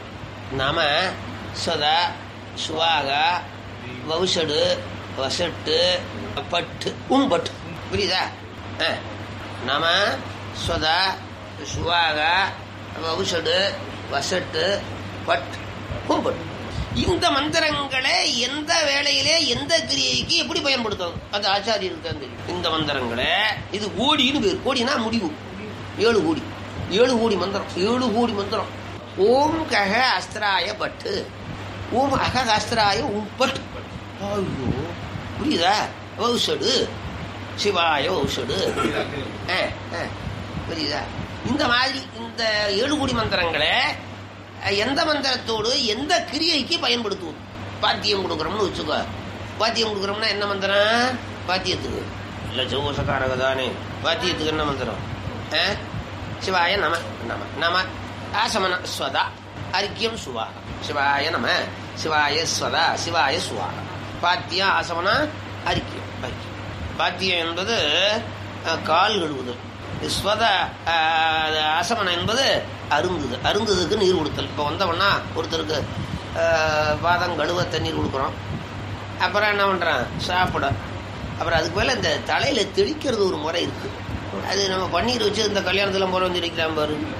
நம சதா சுவாகா வவுசடு வசட்டு பட்டு உம்பட்டு புரியுதா ஆ. நம ஸ்வதா சுவாகா வவுசடு வசட்டு பட் உம்பட்டு இந்த மந்திரங்களை எந்த வேளையிலே எந்த கிரியைக்கு எப்படி பயன்படுத்தும் அது ஆச்சாரியருக்கு தான் தெரியும் இந்த மந்திரங்களை இது கோடின்னு பேர் கோடினா முடிவு ஏழு கோடி ஏழு கோடி மந்திரம் ஏழு கோடி மந்திரம் ஓம் கக அஸ்திராய பட்டு ஓம் அக அஸ்திராய உப்பட் ஐயோ புரியுதா ஔஷடு சிவாய ஔஷடு ஆ, ஆ, புரியுதா இந்த மாதிரி இந்த ஏழு கோடி மந்திரங்களை அஹ், எந்த மந்திரத்தோடு எந்த கிரியைக்கு பயன்படுத்துவோம் பாத்தியம் கொடுக்குறோம்னு வச்சுக்கோ பாத்தியம் கொடுக்குறோம்னா என்ன மந்திரம் பாத்தியத்துக்கு இல்லை ஜோசக்காரக தானே பாத்தியத்துக்கு என்ன மந்திரம் ஆ? சிவாய நம நம நம ஆசமன ஸ்வதா அரிக்கியம் சுவா சிவாய நம சிவாய ஸ்வதா சிவாய சுவா பாத்தியம் ஆசமனா அரிக்கியம் அரிக்கியம் பாத்தியம் என்பது அஹ், கால் கழுவுதல் ஸ்வத அஹ், ஆசமனம் என்பது அருந்துது அருந்துதுக்கு நீர் கொடுத்தல் இப்போ வந்தவொன்னா ஒருத்தருக்கு அஹ், பாதம் கழுவ தண்ணீர் கொடுக்குறோம் அப்புறம் என்ன பண்ணுறான் சாப்பிட அப்புறம் அதுக்கு மேலே இந்த தலையில் தெளிக்கிறது ஒரு முறை இருக்கு அது நம்ம பன்னீர் வச்சு இந்த கல்யாணத்தில் முறை வந்து தெளிக்கிறான் பாரு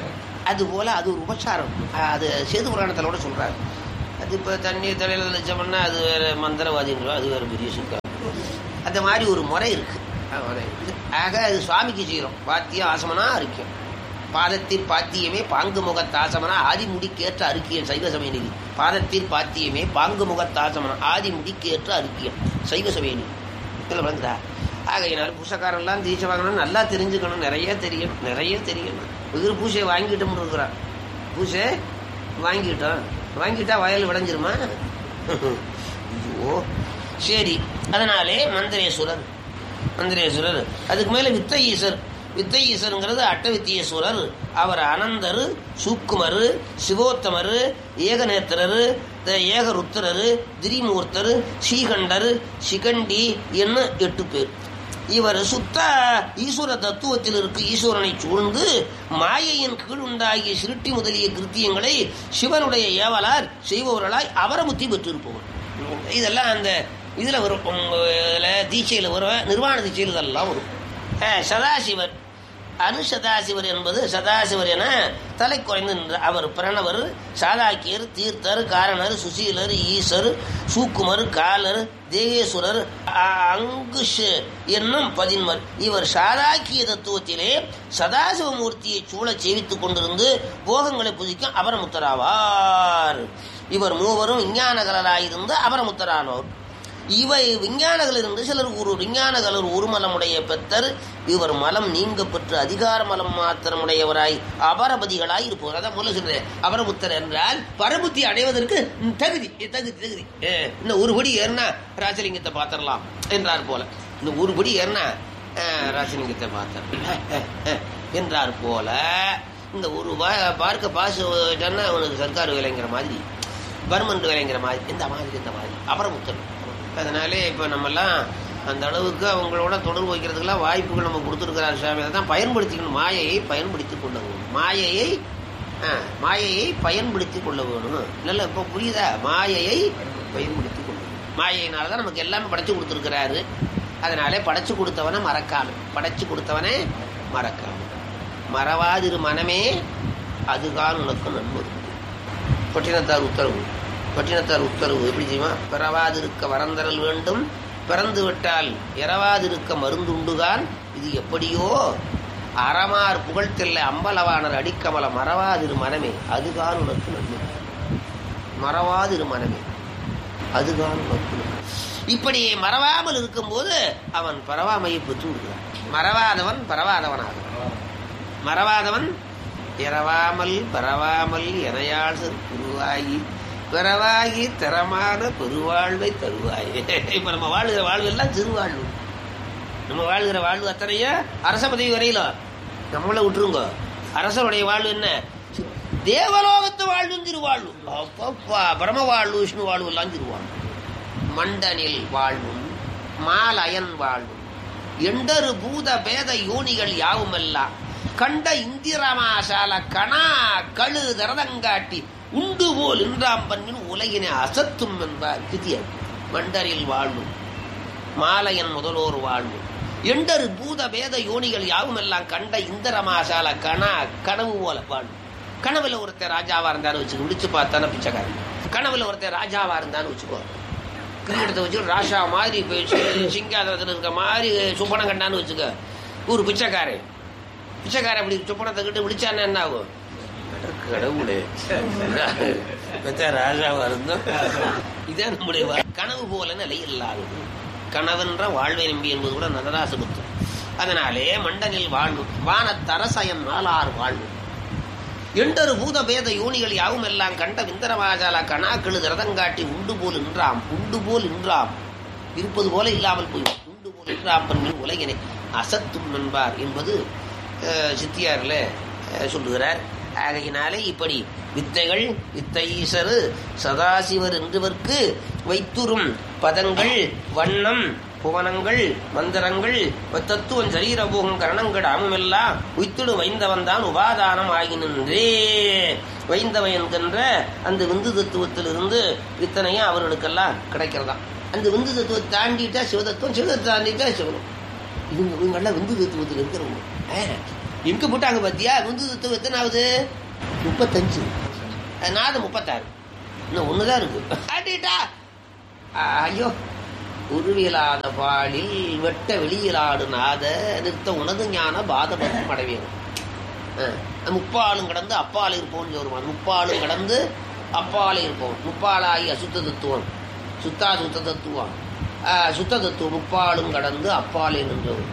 அது போல அது ஒரு உபச்சாரம் அது சேது புராணத்தில் கூட சொல்றாரு அது இப்போ தண்ணி தலையில தெளிச்சோம்னா அது வேற மந்திரவாதின்றோம் அது வேற பெரிய சிக்கல் அந்த மாதிரி ஒரு முறை இருக்கு அது முறை இருக்கு. ஆக அது சுவாமிக்கு செய்கிறோம் பாத்தியம் ஆசமனா அரிக்கும் பாதத்தில் பாத்தியமே பாங்கு முகத்தாசமனா ஆதிமுடிக்கேற்ற அருக்கியம் சைவ சமயநிதி பாதத்தில் பாத்தியமே பாங்கு முகத்தாசமனா ஆதிமுடிக்கேற்ற அருக்கியம் சைவ சமயநிதி இதில் விளங்குதா ஆகையினால பூசக்காரெல்லாம் தீட்சை வாங்கணும் நல்லா தெரிஞ்சுக்கணும் நிறைய தெரியணும் நிறைய தெரியணும் இவர் பூசையை வாங்கிட்டோம்னு இருக்கிறான் பூசை வாங்கிட்டோம் வாங்கிட்டா வயல் விளைஞ்சிருமா ஐயோ சரி அதனாலே மந்திரேஸ்வரர் மந்திரேஸ்வரர் அதுக்கு மேல வித்த ஈசர் வித்த ஈசருங்கிறது அட்டவித்தியேஸ்வரர் அவர் அனந்தர் சூக்குமர் சிவோத்தமர் ஏகநேத்திரர் ஏகருத்திரர் திரிமூர்த்தர் ஸ்ரீகண்டர் சிகண்டி என்ன எட்டு பேர் இவர் சுத்த ஈஸ்வர தத்துவத்தில் இருக்கு ஈஸ்வரனை சூழ்ந்து மாயையின் கீழ் உண்டாகிய சிருட்டி முதலிய கிருத்தியங்களை சிவனுடைய ஏவலார் செய்பவர்களாய் அவரமுத்தி பெற்றிருப்பவர் இதெல்லாம் அந்த இதுல வரும் உம், இதுல தீட்சையில வரும் நிர்வாண தீட்சையில் இதெல்லாம் வரும் அஹ், சதாசிவர் அனுசதாசிவர் என்பது சதாசிவர் என தலை குறைந்து நின்ற அவர் பிரணவர் சாதாக்கியர் தீர்த்தர் காரணர் சுசீலர் ஈசர் சூக்குமர் காலர் தேகேஸ்வரர் அ- அங்குஷ் என்னும் பதின்மர் இவர் சாதாக்கிய தத்துவத்திலே சதாசிவமூர்த்தியை சூழச் சேவித்துக் கொண்டிருந்து போகங்களை புதிக்கும் அபரமுத்தராவார் இவர் மூவரும் விஞ்ஞானகலராயிருந்து அபரமுத்தரானோர் இவை விஞ்ஞானகள் இருந்து சிலர் ஒரு விஞ்ஞானகலர் ஒரு மலமுடைய பெத்தர் இவர் மலம் நீங்க பெற்று அதிகார மலம் மாத்திரமுடையவராய் அபரபதிகளாய் இருப்பவர் அதான் முதல்ல சொல்றேன் அபரபுத்தர் என்றால் பரபுத்தி அடைவதற்கு தகுதி தகுதி தகுதி ஏ, இன்னும் ஒரு படி ஏறினா ராஜலிங்கத்தை பார்த்திடலாம் என்றார் போல இந்த ஒரு படி ஏறினா அஹ், ராஜலிங்கத்தை பார்த்தர் என்றார் போல இந்த ஒரு பா- பார்க்க பாஸ் போயிட்டான்னா அவனுக்கு சர்க்கார் வேலைங்கிற மாதிரி கவர்மெண்ட் வேலைங்கிற மாதிரி இந்த மாதிரி இந்த மாதிரி அபரமுத்தர் அதனாலே இப்போ நம்மெல்லாம் அந்த அளவுக்கு அவங்களோட தொடர்பு வைக்கிறதுக்கெல்லாம் வாய்ப்புகள் நம்ம கொடுத்துருக்கிறார் சாமி அதை தான் பயன்படுத்திக்கணும் மாயையை பயன்படுத்தி கொள்ள வேணும் மாயையை ஆ, மாயையை பயன்படுத்தி கொள்ள வேணும் நல்ல இப்போ புரியுதா மாயையை பயன்படுத்தி கொள்ள வேணும். மாயையினால தான் நமக்கு எல்லாமே படைச்சு கொடுத்துருக்கிறாரு அதனாலே படைச்சு கொடுத்தவனை மறக்காம படைச்சு கொடுத்தவனை மறக்காம மறவாதிரு மனமே அதுதான் உனக்கு நன்மை பட்டினத்தார் உத்தரவு பட்டினத்தார் உத்தரவு எப்படி தெரியுமா பிறவாதிருக்க வரந்தரல் வேண்டும் பிறந்து விட்டால் இரவாதிருக்க மருந்துண்டுகான் இது எப்படியோ அறமார் புகழ்த்தெல்ல அம்பலவாணர் அடிக்கமல மறவாதிரு மனமே அதுதான் உனக்கு நன்மை மறவாதிரு மனமே அதுதான் உனக்கு நன்மை. இப்படி மறவாமல் இருக்கும்போது அவன் பரவாமையை பெற்று விடுகிறான் மறவாதவன் பரவாதவனாக மறவாதவன் பிறவாமல் பரவாமல் எனையாள் குருவாகி பிறவாகி தரமான பெருவாழ்வை தருவாய் இப்ப நம்ம வாழ்கிற வாழ்வு எல்லாம் திருவாழ்வு நம்ம வாழ்கிற வாழ்வு அத்தனைய அரச பதவி வரையிலும் நம்மளை விட்டுருங்க அரசனுடைய வாழ்வு என்ன தேவலோகத்து வாழ்வும் திருவாழ்வு அப்பப்பா பிரம வாழ்வு விஷ்ணு வாழ்வு எல்லாம் திருவாழ்வு மண்டனில் வாழ்வும் மாலயன் வாழ்வும் எண்டரு பூத பேத யோனிகள் யாவுமெல்லாம் கண்ட இந்திரமாசால கணா கழு தரதங்காட்டி உண்டு போல் இன்றாம் பண்ணின் உலகினை அசத்தும் என்பார் கிதியர் மண்டரில் வாழ்வும் மாலையன் முதலோர் வாழ்வு எண்டரு பூத பேத யோனிகள் யாவுமெல்லாம் கண்ட இந்திரமாசால கணா கனவு போல வாழ்வு கனவுல ஒருத்தர் ராஜாவா இருந்தான்னு வச்சுக்கோ விழிச்சு பார்த்தான பிச்சைக்காரன் கனவுல ஒருத்தர் ராஜாவா இருந்தான்னு வச்சுக்கோ கிரீடத்தை வச்சு ராஷா மாதிரி போயிடுச்சு சிங்காதனத்தில் இருக்க மாதிரி சுப்பனம் கண்டான்னு வச்சுக்க ஒரு பிச்சைக்காரன் பிச்சைக்காரன் அப்படி சுப்பனத்தை கிட்ட விழிச்சான்னா என்ன ஆகும் அட கடவுளே பெத்த ராஜாவா இருந்தோம் இதான் நம்முடைய வா- கனவு போல நிலை இல்லாதது கனவென்ற வாழ்வை நம்பி என்பது கூட நடராசபுத்தம் அதனாலே மண்டனில் வாழ்வு வானத்தரசயன் நாளார் வாழ்வு எண்டரு பூத பேத யோனிகள் யாவும் எல்லாம் கண்ட விந்தரவாஜால கணாக்களு ரதங்காட்டி உண்டு போல் நின்றாம் உண்டு போல் நின்றாம் இருப்பது போல இல்லாமல் போய் உண்டு போல் நின்றாம் பண்பின் உலகினை அசத்தும் என்பார் என்பது அஹ், சித்தியாரில் அஹ், சொல்லுகிறார் ஆகையினாலே இப்படி வித்தைகள் வித்தையீசரு சதாசிவர் என்றவர்க்கு வைத்துரும் பதங்கள் வண்ணம் புவனங்கள் மந்திரங்கள் தத்துவம் சரீரபோகம் கரணங்கள் அமுமெல்லாம் உய்த்துடு வைந்தவன் தான் உபாதானம் ஆகினன்றே வைந்தவன் என்கின்ற அந்த விந்து தத்துவத்திலிருந்து இத்தனையும் அவர்களுக்கெல்லாம் கிடைக்கிறதாம் அந்த விந்து தத்துவத்தை தாண்டிட்டா சிவதத்துவம் சிவதத்தை தாண்டிட்டா சிவனம் இவங்க இவங்கெல்லாம் விந்து தத்துவத்தில் இருக்கிறவங்க ஆ, எங்க போட்டாங்க பாத்தியா விந்து தத்துவம் எத்தனாவது முப்பத்தஞ்சு நாது முப்பத்தாறு இன்னும் ஒண்ணுதான் இருக்கு ஆட்டிட்டா ஐயோ உருவியலாத பாலில் வெட்ட வெளியிலாடு நாத நிறுத்த உனது ஞான பாதபம் அடைவேணும் முப்பாலும் கடந்து அப்பால் இருப்போம் வருவான் முப்பாலும் கடந்து அப்பால் இருப்போம் முப்பாலாகி அசுத்த தத்துவம் சுத்தா சுத்த தத்துவம் ஆஹ், சுத்த தத்துவம் முப்பாலும் கடந்து அப்பாலே நின்றவர்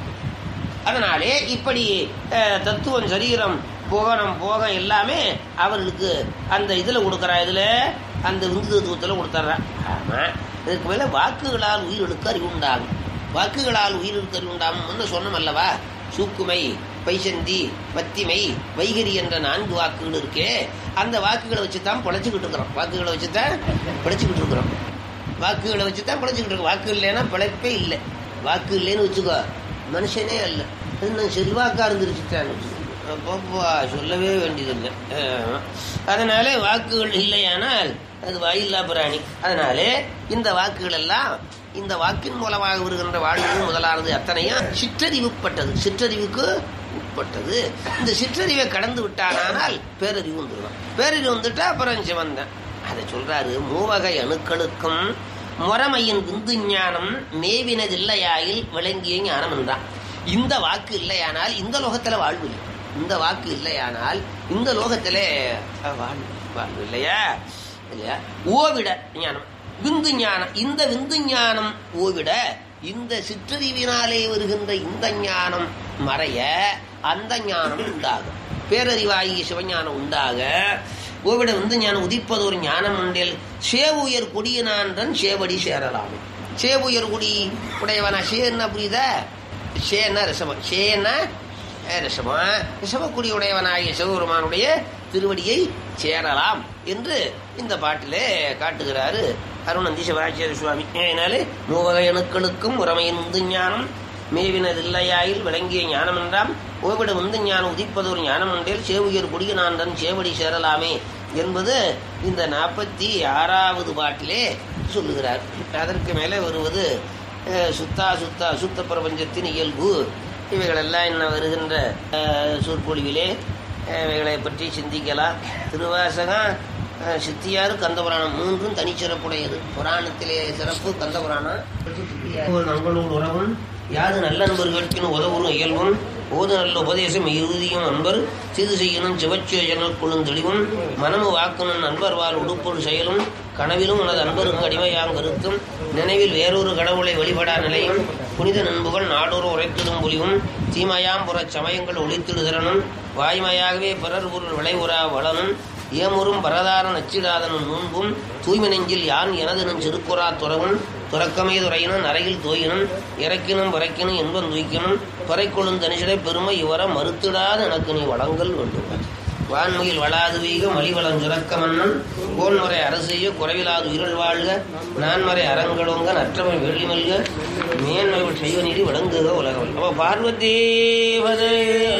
அதனாலே இப்படி அஹ், தத்துவம் சரீரம் புகனம் போகம் எல்லாமே அவர்களுக்கு அந்த இதுல கொடுக்கறா இதுல அந்த விந்து தத்துவத்துல கொடுத்துட்றா ஆமா இதுக்கு மேல வாக்குகளால் உயிரெழுக்க அறிவு உண்டாகும் வாக்குகளால் உயிரெழுக்க அறிவு உண்டாகும் சொன்னோம் அல்லவா சூக்குமை பைசந்தி மத்திமை வைகரி என்ற நான்கு வாக்குகள் இருக்கே அந்த வாக்குகளை வச்சுதான் பொழைச்சுக்கிட்டு இருக்கிறோம் வாக்குகளை வச்சுதான் பிழைச்சுக்கிட்டு இருக்கிறோம் வாக்குகளை வச்சுதான் பிழைச்சுக்கிட்டு இருக்கோம் வாக்கு இல்லைன்னா பிழைப்பே இல்லை வாக்கு இல்லைன்னு வச்சுக்கோ மனுஷனே அல்ல இன்னும் செல்வாக்கா இருந்துருச்சுட்டான்னு வச்சுக்கோ. அப்பப்பா, சொல்லவே வேண்டியதில்லை ஆமா. அதனாலே வாக்குகள் இல்லையானால் அது வாயில்லா பிராணி அதனாலே இந்த வாக்குகள் எல்லாம் இந்த வாக்கின் மூலமாக வருகின்ற வாழ்வு முதலானது அத்தனையும் சிற்றறிவுப்பட்டது சிற்றறிவுக்கு உட்பட்டது இந்த சிற்றறிவை கடந்து விட்டானால் பேரறிவு வந்துடும் பேரறிவு வந்துட்டா அப்புறம் சிவந்தன் அதை சொல்றாரு மூவகை அணுக்களுக்கும் முறைமையின் விந்து ஞானம் மேவினதில்லையாயில் விளங்கிய ஞானம் என்றான் இந்த வாக்கு இல்லையானால் இந்த லோகத்துல வாழ்வு இல்லை இந்த வாக்கு இல்லையானால் இந்த லோகத்திலே அஹ், வாழ்வு வாழ்வு இல்லையா இல்லையா ஓவிட ஞானம் விந்து ஞானம் இந்த விந்து ஞானம் ஓவிட இந்த சிற்றறிவினாலே வருகின்ற இந்த ஞானம் மறைய அந்த ஞானம் உண்டாகும் பேரறிவாகிய சிவஞானம் உண்டாக ஓவிட விந்து ஞானம் உதிப்பது ஒரு ஞானம் உண்டில் சேவுயர் கொடியனான்றன் சேவடி சேரலாமே சேவுயர் குடி உடையவனா சேன்னா புரியுதா ஷேன்னா ரிஷபம் ஷேன்னா அஹ், ரிஷபம் ரிஷபக்குடி உடையவனாகிய சிவபெருமானுடைய திருவடியை சேரலாம் என்று இந்த பாட்டிலே காட்டுகிறாரு அருணந்தி சிவாச்சாரிய சுவாமி அதனாலே மூவகை அணுக்களுக்கும் உரமையின் உந்து ஞானம் மேவினதில்லையாயில் விளங்கிய ஞானம் என்றாம் ஓவிட உந்து ஞானம் உதிப்பதொரு ஞானம் உண்டேல் சேவுயர் குடியனான்றன் சேவடி சேரலாமே என்பது இந்த நாற்பத்தி ஆறாவது பாட்டிலே சொல்லுகிறார் அதற்கு மேலே வருவது அஹ், சுத்தா சுத்தா அசுத்த பிரபஞ்சத்தின் இயல்பு இவைகளெல்லாம் இன்னும் வருகின்ற அஹ், சொற்பொழிவிலே அஹ், இவைகளை பற்றி சிந்திக்கலாம் திருவாசகம் அஹ், சித்தியாறு கந்தபுராணம் மூன்றும் தனிச்சிறப்புடையது புராணத்திலே சிறப்பு கந்தபுராணம் நண்பனோடு உறவும் யாது நல்ல நண்பர்களுக்கு உதவும் இயல்பும் ஓது நல்ல உபதேசம் இறுதியும் அன்பர் சிறு செய்யணும் சிவச்சேஜனக்குள்ளும் தெளிவும் மனமு வாக்குனும் நண்பர் வாழ் உடுப்பொரு செயலும் கனவிலும் உனது அன்பருக்கு அடிமையாங் கருத்தும் நினைவில் வேறொரு கடவுளை வழிபடா நிலையும் புனித நண்புகள் நாடோறு உரைத்திடும் பொலிவும் தீமையாம் புறச் சமயங்கள் ஒளித்திடுதிறனும் வாய்மையாகவே பிறர் பொருள் விளைவுறா வளனும் ஏமுறும் பரதார நச்சிடாதனும் நோன்பும் தூய்மை நெஞ்சில் யான் எனதனும் சிறுக்குறா துறவும் துறக்கமே துறையினும் நரையில் தோயினும் இறக்கினும் பறைக்கினும் இன்பம் துய்க்கினும் பறைக்கொழும் தனிசிலை பெருமை இவர மறுத்திடாத எனக்கு நீ வளங்கள் வேண்டும் வான்மையில் வளாது வீக மலிவளம் சுரக்க மன்னன் கோன்முறை அரசெய்ய குறைவிலாது உயிரல் வாழ்க நான்மறை அறங்களோங்க நற்றமை வெள்ளி மல்க மேன்மை செய்வ நீதி விளங்குக உலகம் அப்ப பார்வதேவதே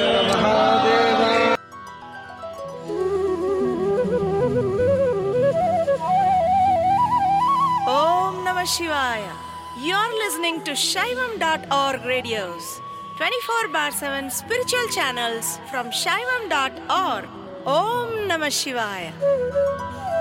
Om Namah Shivaya. You're listening to Shaivam.org radios, 24 bar 7 spiritual channels from Shaivam.org. Om Namah Shivaya.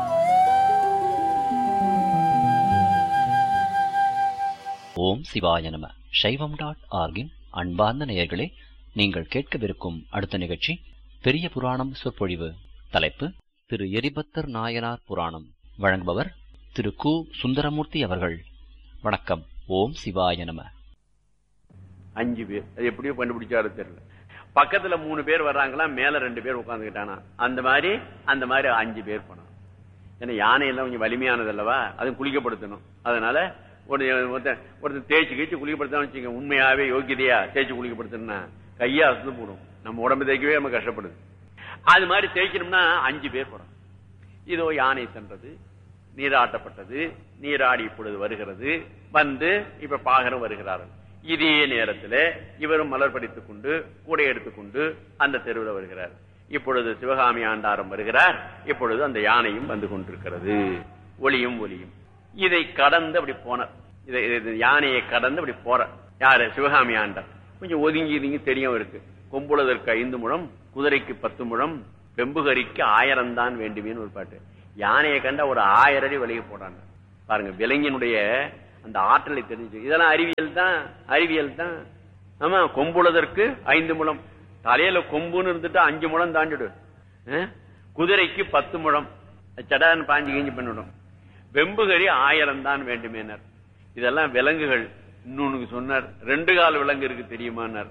ஓம் சிவாய நம சைவம் டாட் ஆர்கின் அன்பார்ந்த நேயர்களே நீங்கள் கேட்கவிருக்கும் அடுத்த நிகழ்ச்சி பெரிய புராணம் சொற்பொழிவு தலைப்பு திரு எரிபத்தர் நாயனார் புராணம் வழங்குபவர் திரு கு சுந்தரமூர்த்தி அவர்கள் வணக்கம் ஓம் சிவாய நம அஞ்சு பேர் அது எப்படியோ கண்டுபிடிச்சாரு தெரியல பக்கத்துல மூணு பேர் வர்றாங்களா மேல ரெண்டு பேர் உட்காந்துக்கிட்டானா அந்த மாதிரி அந்த மாதிரி அஞ்சு பேர் போனான் ஏன்னா யானை எல்லாம் கொஞ்சம் வலிமையானது அல்லவா அது குளிக்கப்படுத்தணும் அதனால ஒரு ஒருத்தன் ஒருத்தன் தேய்ச்சி கீச்சு குளிக்கப்படுத்தணும் வச்சுக்க உண்மையாவே யோக்கியதையா தேய்ச்சி குளிக்கப்படுத்தணும்னா கையா அசந்து போடும் நம்ம உடம்பு தேய்க்கவே நம்ம கஷ்டப்படுது அது மாதிரி தேய்க்கணும்னா அஞ்சு பேர் போறோம் இதோ யானை சென்றது நீராட்டப்பட்டது நீராடி இப்பொழுது வருகிறது வந்து இப்ப பாகரம் வருகிறார்கள் இதே நேரத்தில் இவரும் மலர் படித்துக் கொண்டு கூடை எடுத்துக்கொண்டு அந்த தெருவில் வருகிறார் இப்பொழுது சிவகாமி ஆண்டாரம் வருகிறார் இப்பொழுது அந்த யானையும் வந்து கொண்டிருக்கிறது ஒளியும் ஒளியும் இதை கடந்து அப்படி போனார் இதை இது யானையை கடந்து அப்படி போற யாரு சிவகாமி ஆண்டார் கொஞ்சம் ஒதுங்கி ஒதுங்கி தெரியும் இருக்கு கொம்புளதற்கு ஐந்து முழம் குதிரைக்கு பத்து முழம் வெம்புகரிக்கு ஆயிரம் தான் வேண்டுமேன்னு ஒரு பாட்டு யானையை கண்டா ஒரு ஆயிரம் அடி விலகி போடாங்க பாருங்க விலங்கினுடைய அந்த ஆற்றலை தெரிஞ்சு இதெல்லாம் அறிவியல் தான் அறிவியல் தான் ஆமா கொம்புளதற்கு ஐந்து முழம் தலையில கொம்புன்னு இருந்துட்டு அஞ்சு முழம் தாண்டிடு அஹ்? குதிரைக்கு பத்து முழம் சடான்னு பாஞ்சு கிஞ்சி பண்ணிவிடும் வெம்புகரி ஆயிரம் தான் வேண்டுமேனர் இதெல்லாம் விலங்குகள் இன்னொன்னு சொன்னார் ரெண்டு கால் விலங்கு இருக்கு தெரியுமான்னார்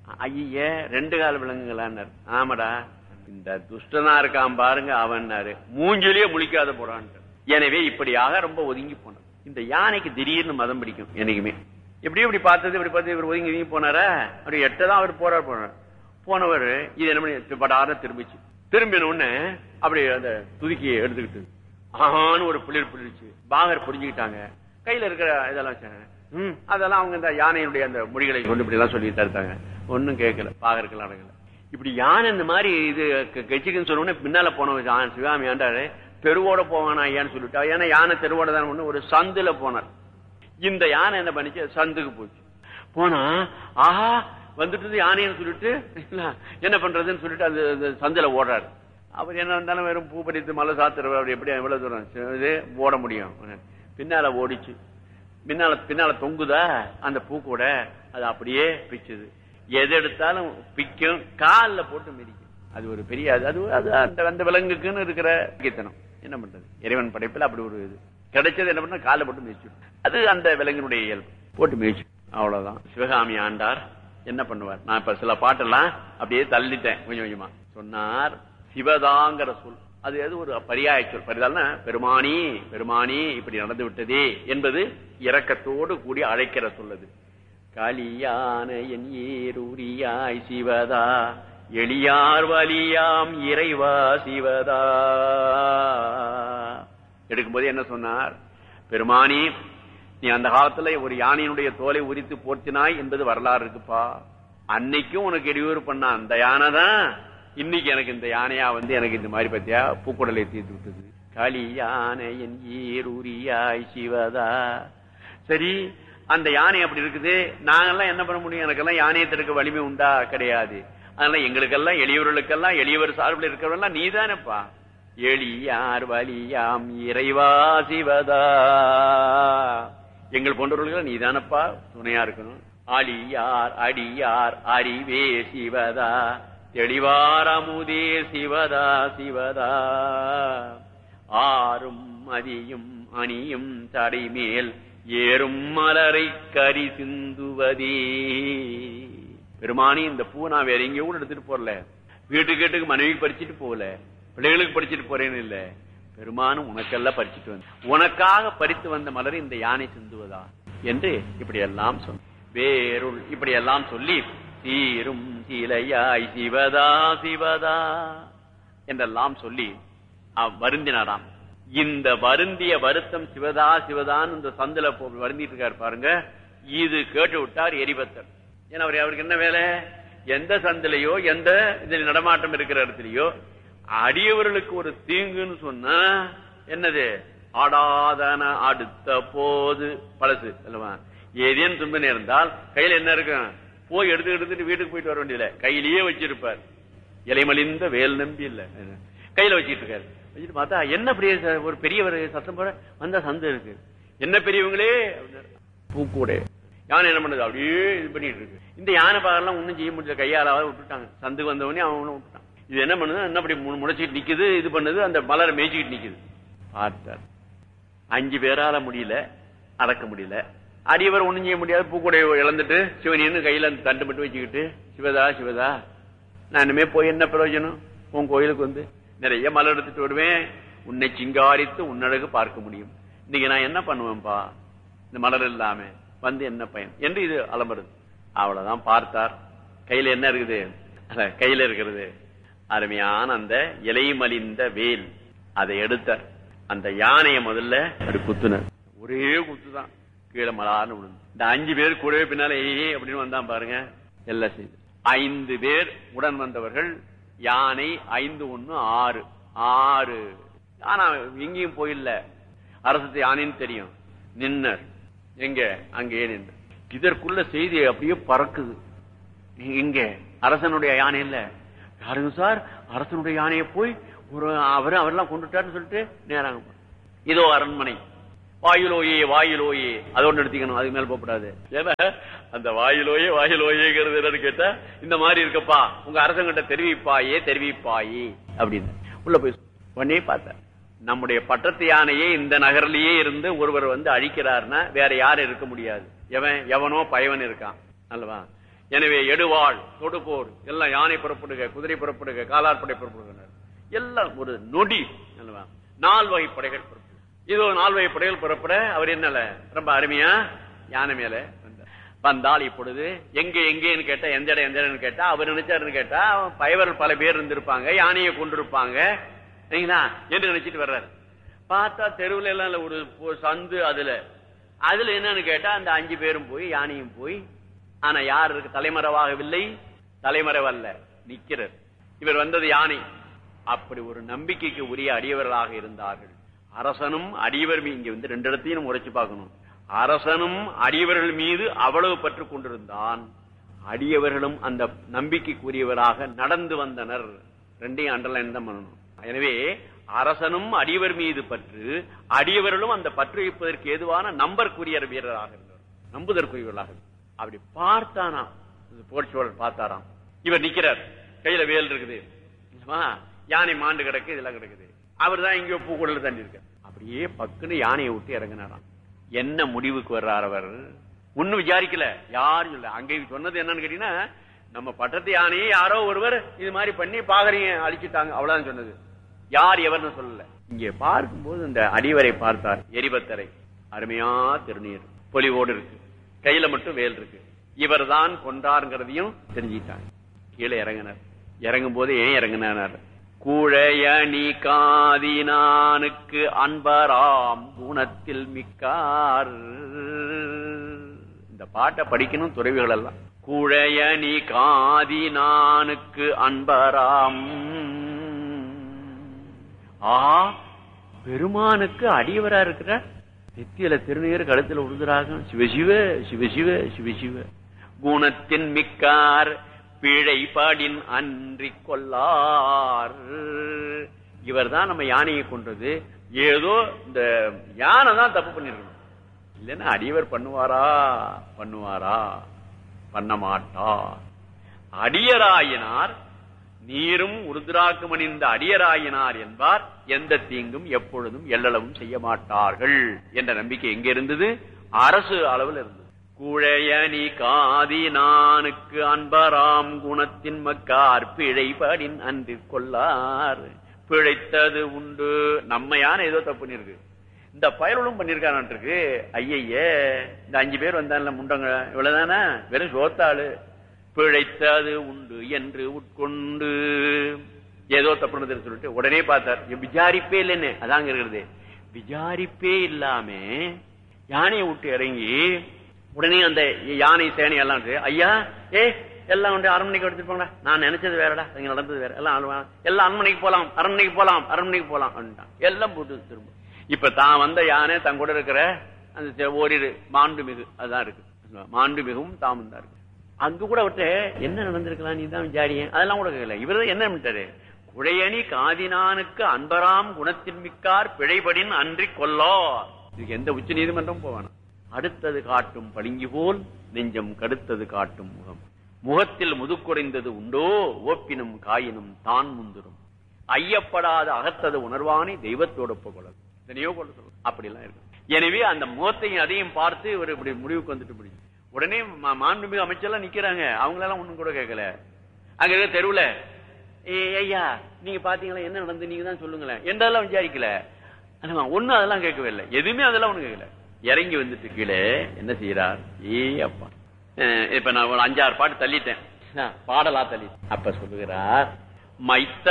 ஐய ரெண்டு கால் விலங்குகளான்னார் ஆமாடா இந்த துஷ்டனா இருக்கான் பாருங்க அவன்னாரு மூஞ்சிலேயே முழிக்காத போறான்ட்டு எனவே இப்படியாக ரொம்ப ஒதுங்கி போனார் இந்த யானைக்கு திடீர்னு மதம் பிடிக்கும் என்னைக்குமே எப்படி இப்படி பார்த்தது இப்படி பார்த்து இவர் ஒதுங்கி ஒதுங்கி போனாரா அப்படி எட்டதான் அவர் போறார் போனார் போனவர் இது என்ன பண்ணி படாத திரும்பிச்சு திரும்பின உடனே அப்படி அந்த துதுக்கியை எடுத்துக்கிட்டு ஆஹான்னு ஒரு புளிர் புளிர்ச்சு பாகர் புரிஞ்சுக்கிட்டாங்க கையில இருக்கிற இதெல்லாம் வச்சாங்க ம் அதெல்லாம் அவங்க இந்த யானையினுடைய அந்த மொழிகளை கொண்டு இப்படி எல்லாம் சொல்லி தருத்தாங்க ஒன்னும் கேட்கல பாகருக்கெல்லாம் அடங்கல இப்படி யானை இந்த மாதிரி இது கட்சிக்குன்னு சொன்ன உடனே பின்னால போனவன் யானை சிவாமி ஆண்டாரு தெருவோட போவானா ஐயான்னு சொல்லிட்டா ஏன்னா யானை தெருவோட தான் ஒண்ணு ஒரு சந்துல போனார் இந்த யானை என்ன பண்ணிச்சு சந்துக்கு போச்சு போனா ஆஹா வந்துட்டு யானைன்னு சொல்லிட்டு இல்ல, என்ன பண்றதுன்னு சொல்லிட்டு அந்த அந்த சந்தில ஓடுறாரு அவர் என்ன இருந்தாலும் வெறும் பூ பறித்து மலை சாத்துறவர் அவர் எப்படி எவ்வளவு தூரம் இது ஓட முடியும் பின்னால ஓடிச்சு பின்னால பின்னால தொங்குதா அந்த பூ கூட அது அப்படியே பிச்சுது எது எடுத்தாலும் பிக்கும் கால்ல போட்டு மிதிக்கும் அது ஒரு பெரிய அது அது அது அந்த அந்த விலங்குக்குன்னு இருக்கிற கீத்தனம் என்ன பண்றது இறைவன் படைப்பில் அப்படி ஒரு இது கிடைச்சது என்ன பண்ண காலை போட்டு மிதிச்சு அது அந்த விலங்கினுடைய இயல்பு போட்டு மிதிச்சு அவ்வளவுதான் சிவகாமி ஆண்டார் என்ன பண்ணுவார் நான் இப்ப சில பாட்டெல்லாம் அப்படியே தள்ளிட்டேன் கொஞ்சம் கொஞ்சமா சொன்னார் சிவதாங்கிற சொல் அது எது ஒரு பரியாய சொல் பரிதால்னா பெருமானி பெருமானி இப்படி நடந்து விட்டதே என்பது இரக்கத்தோடு கூடி அழைக்கிற சொல்லது காளியான என் ஏரூரியாய் சிவதா எளியார் வலியாம் இறைவா சிவதா எடுக்கும்போது என்ன சொன்னார் பெருமானி நீ அந்த காலத்துல ஒரு யானையினுடைய தோலை உரித்து போர்த்தினாய் என்பது வரலாறு இருக்குப்பா அன்னைக்கும் உனக்கு இடையூறு பண்ண அந்த யானை தான் இன்னைக்கு எனக்கு இந்த யானையா வந்து எனக்கு இந்த மாதிரி பத்தியா பூக்குடலை தீர்த்து விட்டது காளி யானை என் ஈரூரியாய் சிவதா சரி அந்த யானை அப்படி இருக்குது நாங்கெல்லாம் என்ன பண்ண முடியும் எனக்கெல்லாம் யானையை தடுக்க வலிமை உண்டா கிடையாது அதனால எங்களுக்கெல்லாம் எளியவர்களுக்கெல்லாம் எளியவர் சார்பில் இருக்கிறவெல்லாம் நீதானப்பா எளியார் வலியாம் இறைவா சிவதா எங்கள் போன்றவர்களுக்கு நீதானப்பா துணையா இருக்கணும் அடியார் அடியார் அறிவே சிவதா தெளிவார் அமுதே சிவதா சிவதா ஆறும் மதியும் அணியும் தடைமேல் ஏறும் மலரை கரி சிந்துவதே பெருமானி இந்த பூ நான் வேற எங்கேயும் கூட எடுத்துட்டு போறல வீட்டுக்கு வீட்டுக்கு மனைவி பறிச்சுட்டு போகல பிள்ளைகளுக்கு பறிச்சுட்டு போறேன்னு இல்ல பெருமானும் உனக்கெல்லாம் பறிச்சுட்டு வந்து உனக்காக பறித்து வந்த மலர் இந்த யானை சிந்துவதா என்று இப்படி எல்லாம் சொன்ன வேருள் இப்படி எல்லாம் சொல்லி சீரும் சீலையாய் சிவதா சிவதா என்றெல்லாம் சொல்லி அவ் வருந்தினாராம் இந்த வருந்திய வருத்தம் சிவதா சிவதான் இந்த சந்தில போ- வருந்திட்டு இருக்காரு பாருங்க இது கேட்டு விட்டார் எரிபத்தர் ஏன்னா அவர் அவருக்கு என்ன வேலை எந்த சந்திலையோ எந்த இதில் நடமாட்டம் இருக்கிற இடத்துலயோ அடியவர்களுக்கு ஒரு தீங்குன்னு சொன்னா என்னது ஆடாதன அடுத்த போது பழசு அல்லவா ஏதேனும் துன்ப நேர்ந்தால் கையில என்ன இருக்கும் போய் எடுத்து எடுத்துட்டு வீட்டுக்கு போயிட்டு வர வேண்டியதில்லை கையிலேயே வச்சிருப்பார் இலைமலிந்த வேல் நம்பி இல்ல கையில வச்சிட்டு இருக்காரு வச்சுட்டு பார்த்தா என்ன பெரிய ச- ஒரு பெரியவர் சத்தம் போட வந்தா சந்து இருக்கு என்ன பெரியவங்களே அப்படின்னாரு. பூக்கூட யானை என்ன பண்ணுது அப்படியே இது பண்ணிட்டு இருக்கு இந்த யானை பாகெல்லாம் ஒண்ணும் செய்ய முடியல கையாலாவது விட்டுட்டாங்க சந்துக்கு வந்தவனே அவனும் விட்டுட்டான் இது என்ன பண்ணுது என்ன அப்படி மு- முளைச்சிட்டு நிக்குது இது பண்ணுது அந்த மலரை மேய்ச்சிக்கிட்டு நிக்குது பார்த்தார் அஞ்சு பேரால முடியல அடக்க முடியல அடியவர் ஒண்ணும் செய்ய முடியாது பூக்கூடைய இழந்துட்டு சிவனின்னு கையில அந்த தண்டு மட்டும் வச்சுக்கிட்டு சிவதா சிவதா நான் இனிமே போய் என்ன பிரயோஜனம் உன் கோயிலுக்கு வந்து நிறைய மலர் எடுத்துட்டு வருவேன் உன்னை சிங்காரித்து உன்னழகு பார்க்க முடியும் இன்னைக்கு நான் என்ன பண்ணுவேன்பா இந்த மலர் இல்லாம வந்து என்ன பயன் என்று இது அலம்புறது அவ்வளவுதான் பார்த்தார் கையில என்ன இருக்குது அத கையில இருக்கிறது அருமையான அந்த இலை மலிந்த வேல் அதை எடுத்தார் அந்த யானையை முதல்ல அப்படி குத்துனர் ஒரே குத்துதான் கீழே மலான்னு விழுந்து இந்த அஞ்சு பேர் கூடவே பின்னால ஏ அப்படின்னு வந்தான் பாருங்க எல்லாம் செய்து ஐந்து பேர் உடன் வந்தவர்கள் யானை ஐந்து ஒண்ணு ஆறு ஆறு ஆனா எங்கேயும் போயில்ல அரசு யானைன்னு தெரியும் நின்னர் எங்க அங்கே நின்று இதற்குள்ள செய்தி அப்படியே பறக்குது எங்க அரசனுடைய யானை இல்ல யாருங்க சார் அரசனுடைய யானையை போய் ஒரு அவர் அவரெல்லாம் கொண்டுட்டாருன்னு சொல்லிட்டு நேராங்க போனார். இதோ அரண்மனை வாயிலோயே வாயிலோயே அதோட எடுத்துக்கணும் அதுக்கு மேல போகக்கூடாது ஏன்னா அந்த வாயிலோயே வாயிலோயேங்கிறது என்னன்னு கேட்டா இந்த மாதிரி இருக்கப்பா உங்க அரசங்கிட்ட தெரிவிப்பாயே தெரிவிப்பாயே அப்படின்னு உள்ள போய் உடனே பார்த்தேன் நம்முடைய பட்டத்து யானையே இந்த நகர்லயே இருந்து ஒருவர் வந்து அழிக்கிறார்னா வேற யாரும் இருக்க முடியாது எவன் எவனோ பயவன் இருக்கான் அல்லவா எனவே எடுவாள் தொடுபோர் எல்லாம் யானை புறப்படுக குதிரை புறப்படுக காலாட்படை புறப்படுகின்றனர் எல்லாம் ஒரு நொடி அல்லவா நால் வகை படைகள் புறப்படும் இதோ நால் வகை படைகள் புறப்பட அவர் என்னல ரொம்ப அருமையா யானை மேல வந்தார். வந்தால் இப்பொழுது எங்க எங்கேன்னு கேட்டா எந்த இடம் எந்த இடம்னு கேட்டா அவர் நினைச்சாருன்னு கேட்டா பயவர் பல பேர் இருந்திருப்பாங்க யானையை கொண்டிருப்பாங்க சரிங்களா என்று நினைச்சிட்டு வர்றாரு பார்த்தா தெருவுல எல்லாம் இல்ல, ஒரு ஒரு சந்து அதுல அதுல என்னன்னு கேட்டா அந்த அஞ்சு பேரும் போய் யானையும் போய் ஆனா யார் இருக்கு தலைமறைவாகவில்லை தலைமறைவல்ல நிக்கிறார் இவர் வந்தது யானை அப்படி ஒரு நம்பிக்கைக்கு உரிய அடியவர்களாக இருந்தார்கள் அரசனும் அடியவர் மீ- இங்க வந்து ரெண்டு இடத்தையும் நம்ம உரைச்சு பார்க்கணும் அரசனும் அடியவர்கள் மீது அவ்வளவு பற்று கொண்டிருந்தான் அடியவர்களும் அந்த நம்பிக்கைக்குரியவராக நடந்து வந்தனர் ரெண்டையும் அண்டர்லைன் தான் பண்ணணும் எனவே அரசனும் அடியவர் மீது பற்று அடியவர்களும் அந்த பற்று வைப்பதற்கு ஏதுவான நம்பர்க்குரிய வீரராக இருந்தார் நம்புதற்குரியவர்களாக இருந்தார். அப்படி பார்த்தானாம் போர்ச்சோழர் பார்த்தாராம் இவர் நிக்கிறார் கையில வேல் இருக்குது இல்லவா? யானை மாண்டு கிடக்கு இதெல்லாம் கிடக்குது அவர் தான் இங்கேயோ பூக்குடல தண்ணி இருக்கு அப்படியே பக்குன்னு யானையை விட்டு இறங்கினாராம் என்ன முடிவுக்கு வர்றார் அவர் ஒண்ணும் விசாரிக்கல யாரும் இல்ல அங்க சொன்னது என்னன்னு கேட்டீங்கன்னா நம்ம பட்டத்து யானையை யாரோ ஒருவர் இது மாதிரி பண்ணி பாகரைய அழிச்சிட்டாங்க அவ்வளவுதான் சொன்னது யார் எவர்னு சொல்லல இங்கே பார்க்கும்போது இந்த அடிவரை பார்த்தார் எரிபத்தரை அருமையா திருநீர் பொலிவோடு இருக்கு கையில மட்டும் வேல் இருக்கு இவர்தான் கொண்டாருங்கிறதையும் தெரிஞ்சிட்டாங்க கீழே இறங்கினார் இறங்கும் போது ஏன் இறங்கினார் கூழையணி காதினானுக்கு அன்பராம் குணத்தில் மிக்கார் இந்த பாட்டை படிக்கணும் துறவிகள் எல்லாம் கூழையணி காதினானுக்கு அன்பராம் ஆ பெருமானுக்கு அடியவரா இருக்கிற நெத்தியில திருநீர் கழுத்துல உழுதுறாக சிவசிவ சிவசிவ சிவசிவ குணத்தின் மிக்கார் பிழைபாடின் அன்றி கொல்லார் இவர்தான் நம்ம யானையை கொன்றது ஏதோ இந்த யானை தான் தப்பு பண்ணிருக்கணும் இல்லைன்னா அடியவர் பண்ணுவாரா பண்ணுவாரா பண்ண மாட்டார் அடியராயினார் நீரும் உருதுராக்கமணிந்த அடியராயினார் என்பார் எந்த தீங்கும் எப்பொழுதும் எல்லளவும் செய்ய மாட்டார்கள் என்ற நம்பிக்கை எங்க இருந்தது அரசு அளவில் இருந்தது குழையணி காதி நானுக்கு அன்பராம் குணத்தின் மக்கார் பிழைபடின் அன்று கொள்ளார் பிழைத்தது உண்டு நம்ம யானை ஏதோ தப்பு பண்ணிருக்கு இந்த பயலும் பண்ணிருக்கான் இருக்கு ஐயையே இந்த அஞ்சு பேர் வந்தான்ல முண்டங்க இவ்வளவுதானே வெறும் சோத்தாளு பிழைத்தது உண்டு என்று உட்கொண்டு ஏதோ தப்புனது சொல்லிட்டு உடனே பார்த்தார் இங்க விசாரிப்பே இல்லைன்னு அதாங்க இருக்கிறது விசாரிப்பே இல்லாம யானையை விட்டு இறங்கி உடனே அந்த யானை சேனை எல்லாம் இருக்கு, ஐயா ஏ எல்லாம் வந்து அரண்மனைக்கு எடுத்துட்டு போங்கடா நான் நினைச்சது வேறடா இங்க நடந்தது வேற எல்லாம் அலுவலகம். எல்லாம் அரண்மனைக்கு போலாம் அரண்மனைக்கு போலாம் அரண்மனைக்கு போலாம் அப்படின்ட்டான். எல்லாம் போட்டு திரும்ப இப்ப தான் வந்த யானை தன் கூட இருக்கிற அந்த செ- ஓரிரு மாண்புமிகு அதுதான் இருக்கு மாண்புமிகும் தாமும் தான் இருக்கு அங்க கூட விட்டு என்ன நடந்திருக்கலாம் நீ தான் விசாரியன் அதெல்லாம் கூட கேட்கல இவர் என்ன பண்ணிட்டாரு குழையணி காதினானுக்கு அன்பராம் குணத்தின் மிக்கார் பிழைபடின் அன்றி கொல்லோ இதுக்கு எந்த உச்ச நீதிமன்றம் போவானா அடுத்தது காட்டும் பளிங்கு போல் நெஞ்சம் கடுத்தது காட்டும் முகம் முகத்தில் முதுக்குறைந்தது உண்டோ ஓப்பினும் காயினும் தான் முந்துரும் ஐயப்படாத அகத்தது உணர்வானே தெய்வத்தோட புகழல் இதனையோ கொள்ள சொல்லும் அப்படி எல்லாம் இருக்கு எனவே அந்த முகத்தையும் அதையும் பார்த்து இவர் இப்படி முடிவுக்கு வந்துட்டு முடியும் உடனே மா- மாண்புமிகு அமைச்சர்லாம் நிக்கிறாங்க அவங்களெல்லாம் ஒண்ணும் கூட கேட்கல அங்க இருக்க தெருவுல "ஏய், ஐயா நீங்க பாத்தீங்களா என்ன நடந்து நீங்க தான் சொல்லுங்களேன் என்றெல்லாம் விசாரிக்கல ஆனா, ஒண்ணும் அதெல்லாம் கேட்கவே இல்லை எதுவுமே அதெல்லாம் ஒண்ணும் கேட்கல இறங்கி வந்துட்டு கீழே என்ன செய்யறார் ஏ அப்பா அஹ் இப்ப நான் ஒரு அஞ்சாறு பாட்டு தள்ளிட்டேன் பாடலா தள்ளி அப்ப சொல்லுகிறார் மைத்த